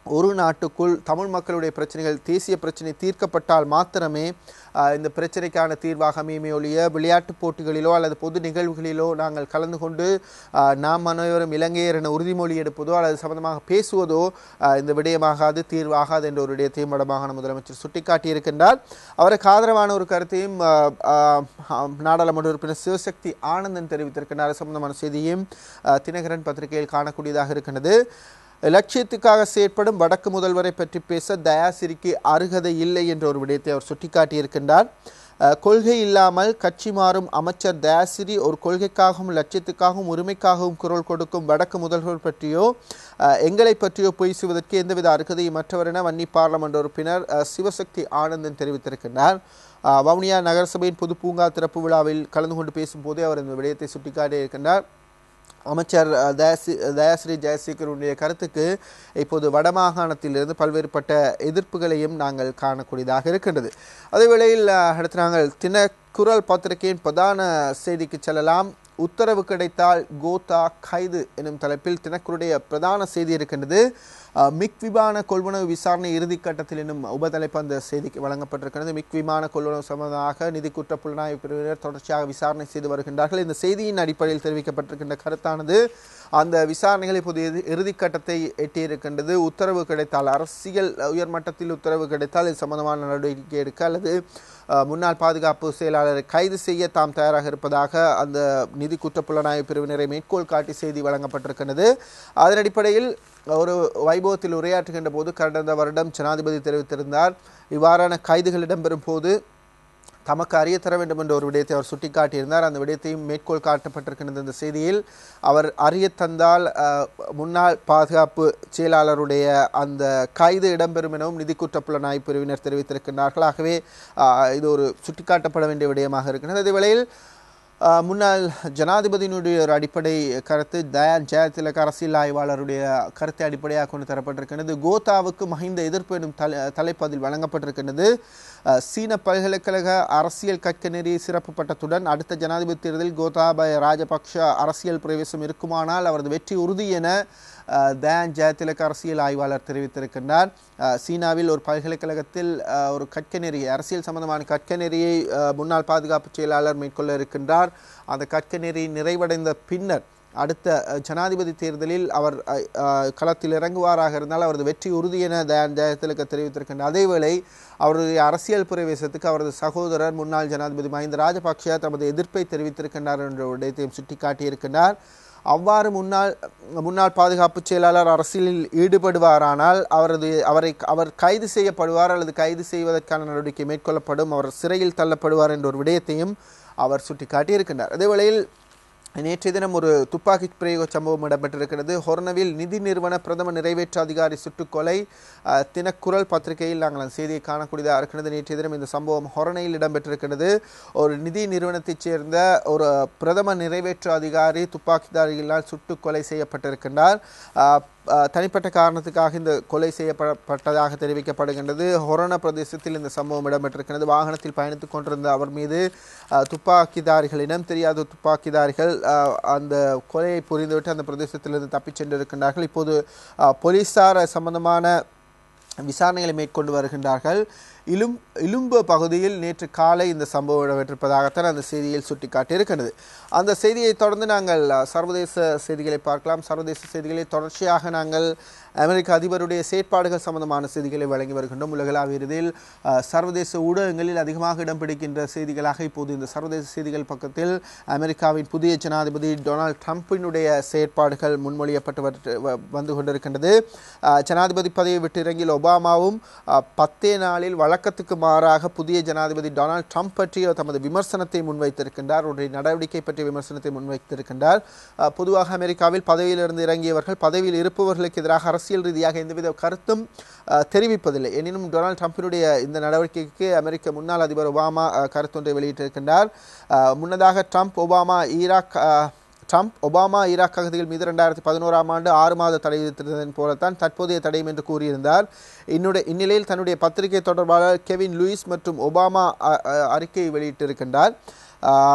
S1: ஒரு நாட்டுக்குள் தமிழ் மக்களுடைய பிரச்சனைகள் தேசிய பிரச்சனை தீர்க்கப்பட்டால் மாத்திரமே ஆஹ், இந்த பிரச்சனைக்கான தீர்வாக அமையுமே ஒழிய விளையாட்டுப் போட்டிகளிலோ அல்லது பொது நிகழ்வுகளிலோ நாங்கள் கலந்து கொண்டு ஆஹ், நாம் அனைவரும் இலங்கையர் என உறுதிமொழி எடுப்பதோ அல்லது சம்பந்தமாக பேசுவதோ ஆஹ், இந்த விடயமாகாது தீர்வாகாது என்ற ஒரு விடயத்தையும் வடமாகாண முதலமைச்சர் சுட்டிக்காட்டியிருக்கின்றார் அவருக்கு ஆதரவான ஒரு கருத்தையும் ஆஹ், ஆஹ், ஆஹ், நாடாளுமன்ற உறுப்பினர் சிவசக்தி ஆனந்தன் தெரிவித்திருக்கின்றார் அது சம்பந்தமான செய்தியும் ஆஹ், தினகரன் பத்திரிகையில் காணக்கூடியதாக இருக்கின்றது லட்சியத்துக்காக செயற்படும் வடக்கு முதல்வரை பற்றி பேச தயாசிரிக்கு அருகதை இல்லை என்ற ஒரு விடயத்தை அவர் சுட்டிக்காட்டியிருக்கின்றார் அஹ், கொள்கை இல்லாமல் கட்சி மாறும் அமைச்சர் தயாசிரி ஒரு கொள்கைக்காகவும் லட்சியத்துக்காகவும் உரிமைக்காகவும் குரல் கொடுக்கும் வடக்கு முதல்வர் பற்றியோ அஹ், எங்களை பற்றியோ பேசுவதற்கு எந்தவித அருகதையும் மற்றவர் என வன்னி பார்லமெண்ட் உறுப்பினர் அஹ், சிவசக்தி ஆனந்தன் தெரிவித்திருக்கின்றார் அஹ், வவுனியா நகரசபையின் பொது பூங்கா திறப்பு விழாவில் கலந்து கொண்டு பேசும்போதே அவர் இந்த விடயத்தை சுட்டிக்காட்டியிருக்கின்றார் அமைச்சர் அஹ், தயாசி தயாஸ்ரீ ஜெயசேகருடைய கருத்துக்கு இப்போது வடமாகாணத்திலிருந்து பல்வேறுபட்ட எதிர்ப்புகளையும் நாங்கள் காணக்கூடியதாக இருக்கின்றது அதே வேளையில் அஹ், அடுத்து நாங்கள் தினக்குரல் பத்திரிகையின் பிரதான செய்திக்கு செல்லலாம் உத்தரவு கிடைத்தால் கோத்தா கைது எனும் தலைப்பில் தினக்குருடைய பிரதான செய்தி இருக்கின்றது அஹ், மிக் விமான கொள்வனவு விசாரணை இறுதிக் கட்டத்தில் என்னும் உபதலைப்பு அந்த செய்திக்கு வழங்கப்பட்டிருக்கிறது மிக் விமான கொள்வனவு சம்பந்தமாக நிதி குற்ற புலனாய்வு பிரிவினர் தொடர்ச்சியாக விசாரணை செய்து வருகின்றார்கள் இந்த செய்தியின் அடிப்படையில் தெரிவிக்கப்பட்டிருக்கின்ற கருத்தானது அந்த விசாரணைகள் இப்போது இறு- இறுதிக் கட்டத்தை எட்டியிருக்கின்றது உத்தரவு கிடைத்தால் அரசியல் உயர்மட்டத்தில் உத்தரவு கிடைத்தால் இது சம்பந்தமான நடவடிக்கை எடுக்க அல்லது அஹ், முன்னாள் பாதுகாப்பு செயலாளரை கைது செய்ய தாம் தயாராக இருப்பதாக அந்த நிதி குற்ற புலனாய்வு பிரிவினரை மேற்கோள் காட்டி செய்தி வழங்கப்பட்டிருக்கிறது அதன் அடிப்படையில் ஒரு வைபவத்தில் உரையாற்றுகின்ற போது கடந்த வருடம் ஜனாதிபதி தெரிவித்திருந்தார் இவ்வாறான கைதுகள் இடம்பெறும் போது தமக்கு அறிய தர வேண்டும் என்ற ஒரு விடயத்தை அவர் சுட்டிக்காட்டியிருந்தார் அந்த விடயத்தையும் மேற்கோள் காட்டப்பட்டிருக்கின்ற இந்த செய்தியில் அவர் அறிய தந்தால் அஹ், முன்னாள் பாதுகாப்பு செயலாளருடைய அந்த கைது இடம்பெறும் எனவும் நிதி குற்ற புலனாய்வு பிரிவினர் தெரிவித்திருக்கின்றார்கள் ஆகவே அஹ், இது ஒரு சுட்டிக்காட்டப்பட வேண்டிய விடயமாக இருக்கின்றது அதே வேளையில் அஹ், முன்னாள் ஜனாதிபதியினுடைய ஒரு அடிப்படை கருத்து தயான் ஜெயதிலக அரசியல் ஆய்வாளருடைய கருத்தை அடிப்படையாக கொண்டு தரப்பட்டிருக்கின்றது கோத்தாவுக்கு மஹிந்த எதிர்ப்பு எனும் தலை தலைப்பு அதில் வழங்கப்பட்டிருக்கின்றது அஹ், சீன பல்கலைக்கழக அரசியல் கற்க நெறி சிறப்பு பட்டத்துடன் அடுத்த ஜனாதிபதி தேர்தலில் கோத்தாபய ராஜபக்ஷ அரசியல் பிரவேசம் இருக்குமானால் அவரது வெற்றி உறுதி என அஹ், தயான் ஜெயதிலக அரசியல் ஆய்வாளர் தெரிவித்திருக்கின்றார் அஹ், சீனாவில் ஒரு பல்கலைக்கழகத்தில் அஹ், ஒரு கற்க நெறி அரசியல் சம்பந்தமான கற்க நெறியை அஹ், முன்னாள் பாதுகாப்பு செயலாளர் மேற்கொள்ள இருக்கின்றார் அந்த கற்க நெறி நிறைவடைந்த பின்னர் அடுத்த அஹ், ஜனாதிபதி தேர்தலில் அவர் அஹ், அஹ், களத்தில் இறங்குவாராக இருந்தால் அவரது வெற்றி உறுதி என தயான் ஜெயதிலக தெரிவித்திருக்கின்றார் அதேவேளை அவருடைய அரசியல் பிரவேசத்துக்கு அவரது சகோதரர் முன்னாள் ஜனாதிபதி மஹிந்த ராஜபக்ஷ தமது எதிர்ப்பை தெரிவித்திருக்கின்றார் என்ற விடயத்தையும் சுட்டிக்காட்டியிருக்கின்றார் அவ்வாறு முன்னாள் முன்னாள் பாதுகாப்பு செயலாளர் அரசியலில் ஈடுபடுவாரானால் அவரது அவரை அவர் கைது செய்யப்படுவார் அல்லது கைது செய்வதற்கான நடவடிக்கை மேற்கொள்ளப்படும் அவர் சிறையில் தள்ளப்படுவார் என்ற ஒரு விடயத்தையும் அவர் சுட்டிக்காட்டியிருக்கின்றார் அதே வேளையில் நேற்றைய தினம் ஒரு துப்பாக்கி பிரயோக சம்பவம் இடம்பெற்றிருக்கிறது ஹொர்னவில் நிதி நிறுவன பிரதம நிறைவேற்று அதிகாரி சுட்டுக்கொலை அஹ், தினக்குரல் பத்திரிகையில் நாங்கள் அந்த செய்தியை காணக்கூடியதாக இருக்கிறது நேற்றைய தினம் இந்த சம்பவம் ஹொரணையில் இடம்பெற்றிருக்கிறது ஒரு நிதி நிறுவனத்தைச் சேர்ந்த ஒரு பிரதம நிறைவேற்று அதிகாரி துப்பாக்கிதாரிகளால் சுட்டுக் கொலை செய்யப்பட்டிருக்கின்றார் அஹ், அஹ், தனிப்பட்ட காரணத்துக்காக இந்த கொலை செய்யப்பட்டதாக தெரிவிக்கப்படுகின்றது ஹொரண பிரதேசத்தில் இந்த சம்பவம் இடம்பெற்றிருக்கிறது வாகனத்தில் பயணித்துக் கொண்டிருந்த அவர் மீது அஹ், துப்பாக்கிதாரிகள் இனம் தெரியாத துப்பாக்கிதாரிகள் அஹ், அந்த கொலையை புரிந்துவிட்டு அந்த பிரதேசத்திலிருந்து தப்பிச் சென்றிருக்கின்றார்கள் இப்போது அஹ், போலீசார் சம்பந்தமான விசாரணைகளை மேற்கொண்டு வருகின்றார்கள் இலும் இலும்பு பகுதியில் நேற்று காலை இந்த சம்பவம் இடம்பெற்றிருப்பதாகத்தான் அந்த செய்தியில் சுட்டிக்காட்டியிருக்கிறது அந்த செய்தியை தொடர்ந்து நாங்கள் அஹ், சர்வதேச செய்திகளை பார்க்கலாம் சர்வதேச செய்திகளை தொடர்ச்சியாக நாங்கள் அமெரிக்க அதிபருடைய செயற்பாடுகள் சம்பந்தமான செய்திகளை வழங்கி வருகின்றோம் உலகளாவிய ரீதியில் அஹ், சர்வதேச ஊடகங்களில் அதிகமாக இடம் பிடிக்கின்ற செய்திகளாக இப்போது இந்த சர்வதேச செய்திகள் பக்கத்தில் அமெரிக்காவின் புதிய ஜனாதிபதி டொனால்ட் ட்ரம்பினுடைய செயற்பாடுகள் முன்மொழியப்பட்டு வரு- வ- வந்து கொண்டிருக்கின்றது அஹ், ஜனாதிபதி பதவியை விட்டு இறங்கிய ஒபாமாவும் அஹ், பத்தே நாளில் வழக்கத்துக்கு மாறாக புதிய ஜனாதிபதி டொனால்ட் ட்ரம்ப் பற்றிய தமது விமர்சனத்தை முன்வைத்திருக்கின்றார் அவருடைய நடவடிக்கை பற்றிய விமர்சனத்தை முன்வைத்திருக்கின்றார் அஹ், பொதுவாக அமெரிக்காவில் பதவியிலிருந்து இறங்கியவர்கள் பதவியில் இருப்பவர்களுக்கு எதிராக அரசியல் ரீதியாக எந்தவித கருத்தும் அஹ், தெரிவிப்பதில்லை எனினும் டொனால்ட் ட்ரம்பினுடைய இந்த நடவடிக்கைக்கு அமெரிக்க முன்னாள் அதிபர் ஒபாமா அஹ், கருத்தொன்றை வெளியிட்டிருக்கின்றார் அஹ், முன்னதாக ட்ரம்ப் ஒபாமா ஈராக் அஹ், ட்ரம்ப் ஒபாமா ஈராக் அகதிகள் மீது ரெண்டாயிரத்தி பதினோராம் ஆண்டு ஆறு மாத தடை விதித்திருந்ததன் போலத்தான் தற்போதைய தடையும் என்று கூறியிருந்தார் இன்னுடைய இந்நிலையில் தன்னுடைய பத்திரிகை தொடர்பாளர் கெவின் லூயிஸ் மற்றும் ஒபாமா அ- அ- அறிக்கையை வெளியிட்டிருக்கின்றார் ஆஹ்,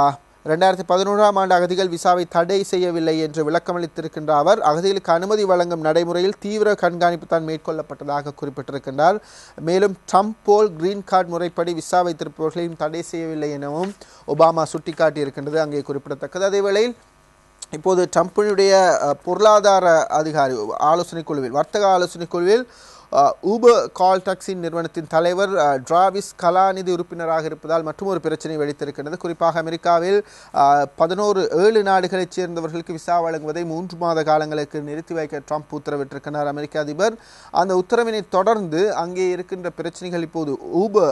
S1: ரெண்டாயிரத்தி பதினோராம் ஆண்டு அகதிகள் விசாவை தடை செய்யவில்லை என்று விளக்கமளித்திருக்கின்ற அவர் அகதிகளுக்கு அனுமதி வழங்கும் நடைமுறையில் தீவிர கண்காணிப்பு தான் மேற்கொள்ளப்பட்டதாக குறிப்பிட்டிருக்கின்றார் மேலும் ட்ரம்ப் போல் கிரீன் கார்டு முறைப்படி விசா வைத்திருப்பவர்களையும் தடை செய்யவில்லை எனவும் ஒபாமா சுட்டிக்காட்டியிருக்கின்றது அங்கே குறிப்பிடத்தக்கது அதேவேளையில் இப்போது ட்ரம்பினுடைய அஹ், பொருளாதார அதிகாரி ஆலோசனை குழுவில் வர்த்தக ஆலோசனை குழுவில் ஊபர் கால் டாக்ஸி நிறுவனத்தின் தலைவர் அஹ், டிராவிஸ் கலாநிதி உறுப்பினராக இருப்பதால் மற்றும் ஒரு பிரச்சனை வெடித்திருக்கிறது குறிப்பாக அமெரிக்காவில் அஹ், பதினோரு ஏழு நாடுகளைச் சேர்ந்தவர்களுக்கு விசா வழங்குவதை மூன்று மாத காலங்களுக்கு நிறுத்தி வைக்க ட்ரம்ப் உத்தரவிட்டிருக்கிறார் அமெரிக்க அதிபர் அந்த உத்தரவினை தொடர்ந்து அங்கே இருக்கின்ற பிரச்சனைகள் இப்போது ஊபர்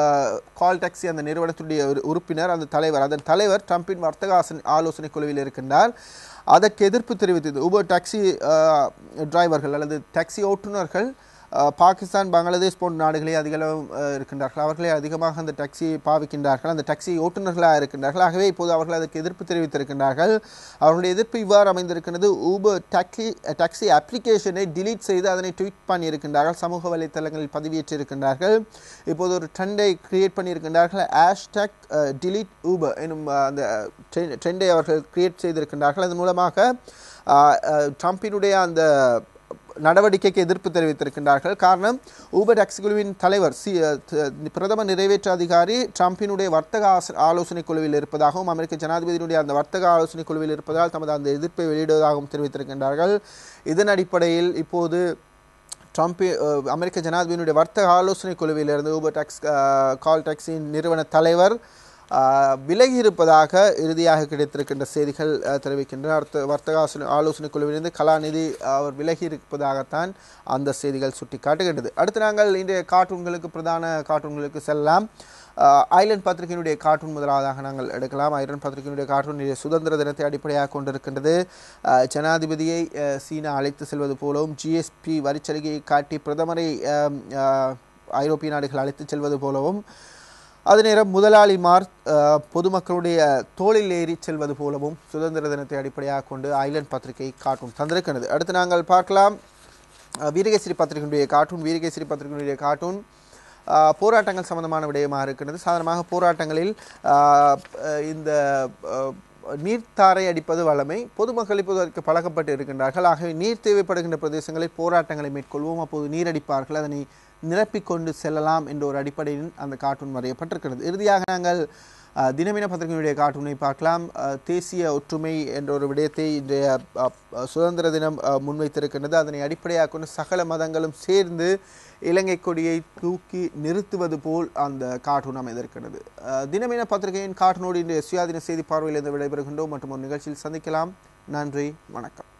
S1: கால் டாக்ஸி அந்த நிறுவனத்துடைய ஒரு உறுப்பினர் அந்த தலைவர் அதன் தலைவர் ட்ரம்பின் வர்த்தக ஆசன- ஆலோசனை குழுவில் இருக்கின்றார் அதற்கு எதிர்ப்பு தெரிவித்தது ஊபர் டாக்ஸி அஹ், டிரைவர்கள் அல்லது டாக்ஸி ஓட்டுநர்கள் அஹ், பாகிஸ்தான் பங்களாதேஷ் போன்ற நாடுகளே அதிகளவு அஹ், இருக்கின்றார்கள் அவர்களே அதிகமாக அந்த டாக்ஸி பாவிக்கின்றார்கள் அந்த டாக்ஸி ஓட்டுநர்களாக இருக்கின்றார்கள் ஆகவே இப்போது அவர்கள் அதற்கு எதிர்ப்பு தெரிவித்திருக்கின்றார்கள் அவர்களுடைய எதிர்ப்பு இவ்வாறு அமைந்திருக்கிறது ஊபர் டாக்ஸி டாக்ஸி அப்ளிகேஷனை delete செய்து அதனை ட்வீட் பண்ணியிருக்கின்றார்கள் சமூக வலைத்தளங்களில் பதிவேற்றிருக்கின்றார்கள் இப்போது ஒரு ட்ரெண்டை கிரியேட் பண்ணியிருக்கின்றார்கள் ஹேஷ்டாக் delete ஊபர் எனும் அஹ், அந்த ட்ரெண்டை அவர்கள் கிரியேட் செய்திருக்கின்றார்கள் அதன் மூலமாக அஹ், அஹ், ட்ரம்பினுடைய அந்த நடவடிக்கைக்கு எதிர்ப்பு தெரிவித்திருக்கின்றார்கள் காரணம் ஊபர் டாக்ஸி குழுவின் தலைவர் சி அஹ், த- பிரதம நிறைவேற்று அதிகாரி ட்ரம்பினுடைய வர்த்தக ஆச- ஆலோசனை குழுவில் இருப்பதாகவும் அமெரிக்க ஜனாதிபதியினுடைய அந்த வர்த்தக ஆலோசனை குழுவில் இருப்பதால் தமது அந்த எதிர்ப்பை வெளியிடுவதாகவும் தெரிவித்திருக்கின்றார்கள் இதன் அடிப்படையில் இப்போது ட்ரம்ப் அஹ், அமெரிக்க ஜனாதிபதியினுடைய வர்த்தக ஆலோசனை குழுவிலிருந்து ஊபர் டாக்ஸ் அஹ், கால் டாக்ஸியின் நிறுவன தலைவர் அஹ், விலகி இருப்பதாக இறுதியாக கிடைத்திருக்கின்ற செய்திகள் அஹ், தெரிவிக்கின்றன அடுத்த வர்த்தக ஆசன- ஆலோசனை குழுவிலிருந்து கலாநிதி அவர் விலகி இருப்பதாகத்தான் அந்த செய்திகள் சுட்டி காட்டுகின்றது அடுத்து நாங்கள் இன்றைய கார்ட்டூன்களுக்கு பிரதான கார்ட்டூன்களுக்கு செல்லலாம் ஐலண்ட் பத்திரிகையினுடைய கார்ட்டூன் முதலாவதாக நாங்கள் எடுக்கலாம் ஐலண்ட் பத்திரிகையினுடைய கார்ட்டூன் இன்றைய சுதந்திர தினத்தை அடிப்படையாக கொண்டிருக்கின்றது அஹ், ஜனாதிபதியை அஹ், சீனா அழைத்து செல்வது போலவும் ஜிஎஸ்பி வரிச்சலுகையை காட்டி பிரதமரை அஹ், அஹ், ஐரோப்பிய நாடுகள் அழைத்து செல்வது போலவும் அதே நேரம் முதலாளிமார் அஹ், பொதுமக்களுடைய தோளில் ஏறி செல்வது போலவும் சுதந்திர தினத்தை அடிப்படையாக கொண்டு ஐலண்ட் பத்திரிகை கார்ட்டூன் தந்திருக்கிறது அடுத்து நாங்கள் பார்க்கலாம் அஹ், வீரகேசரி பத்திரிகையினுடைய கார்ட்டூன் வீரகேசரி பத்திரிகையினுடைய கார்ட்டூன் அஹ், போராட்டங்கள் சம்பந்தமான விடயமாக இருக்கிறது சாதாரணமாக போராட்டங்களில் அஹ், அஹ், இந்த அஹ், நீர்த்தாரை அடிப்பது வழமை பொதுமக்கள் இப்போது அதற்கு பழக்கப்பட்டு இருக்கின்றார்கள் ஆகவே நீர் தேவைப்படுகின்ற பிரதேசங்களில் போராட்டங்களை மேற்கொள்வோம் அப்போது நீர் அடிப்பார்கள் அதனை நிரப்பிக்கொண்டு செல்லலாம் என்ற ஒரு அடிப்படையில் அந்த கார்ட்டூன் வரையப்பட்டிருக்கிறது இறுதியாக நாங்கள் அஹ், தினமின பத்திரிகையினுடைய கார்ட்டூனை பார்க்கலாம் அஹ், தேசிய ஒற்றுமை என்ற ஒரு விடயத்தை இன்றைய அஹ், அஹ், சுதந்திர தினம் அஹ், முன்வைத்திருக்கின்றது அதனை அடிப்படையாக கொண்டு சகல மதங்களும் சேர்ந்து இலங்கை கொடியை தூக்கி நிறுத்துவது போல் அந்த கார்ட்டூன் அமைந்திருக்கிறது அஹ், தினமின பத்திரிகையின் கார்ட்டூனோடு இன்றைய சுயாதீன செய்தி பார்வையிலிருந்து விடைபெறுகின்றோம் மற்றும் ஒரு நிகழ்ச்சியில் சந்திக்கலாம் நன்றி வணக்கம்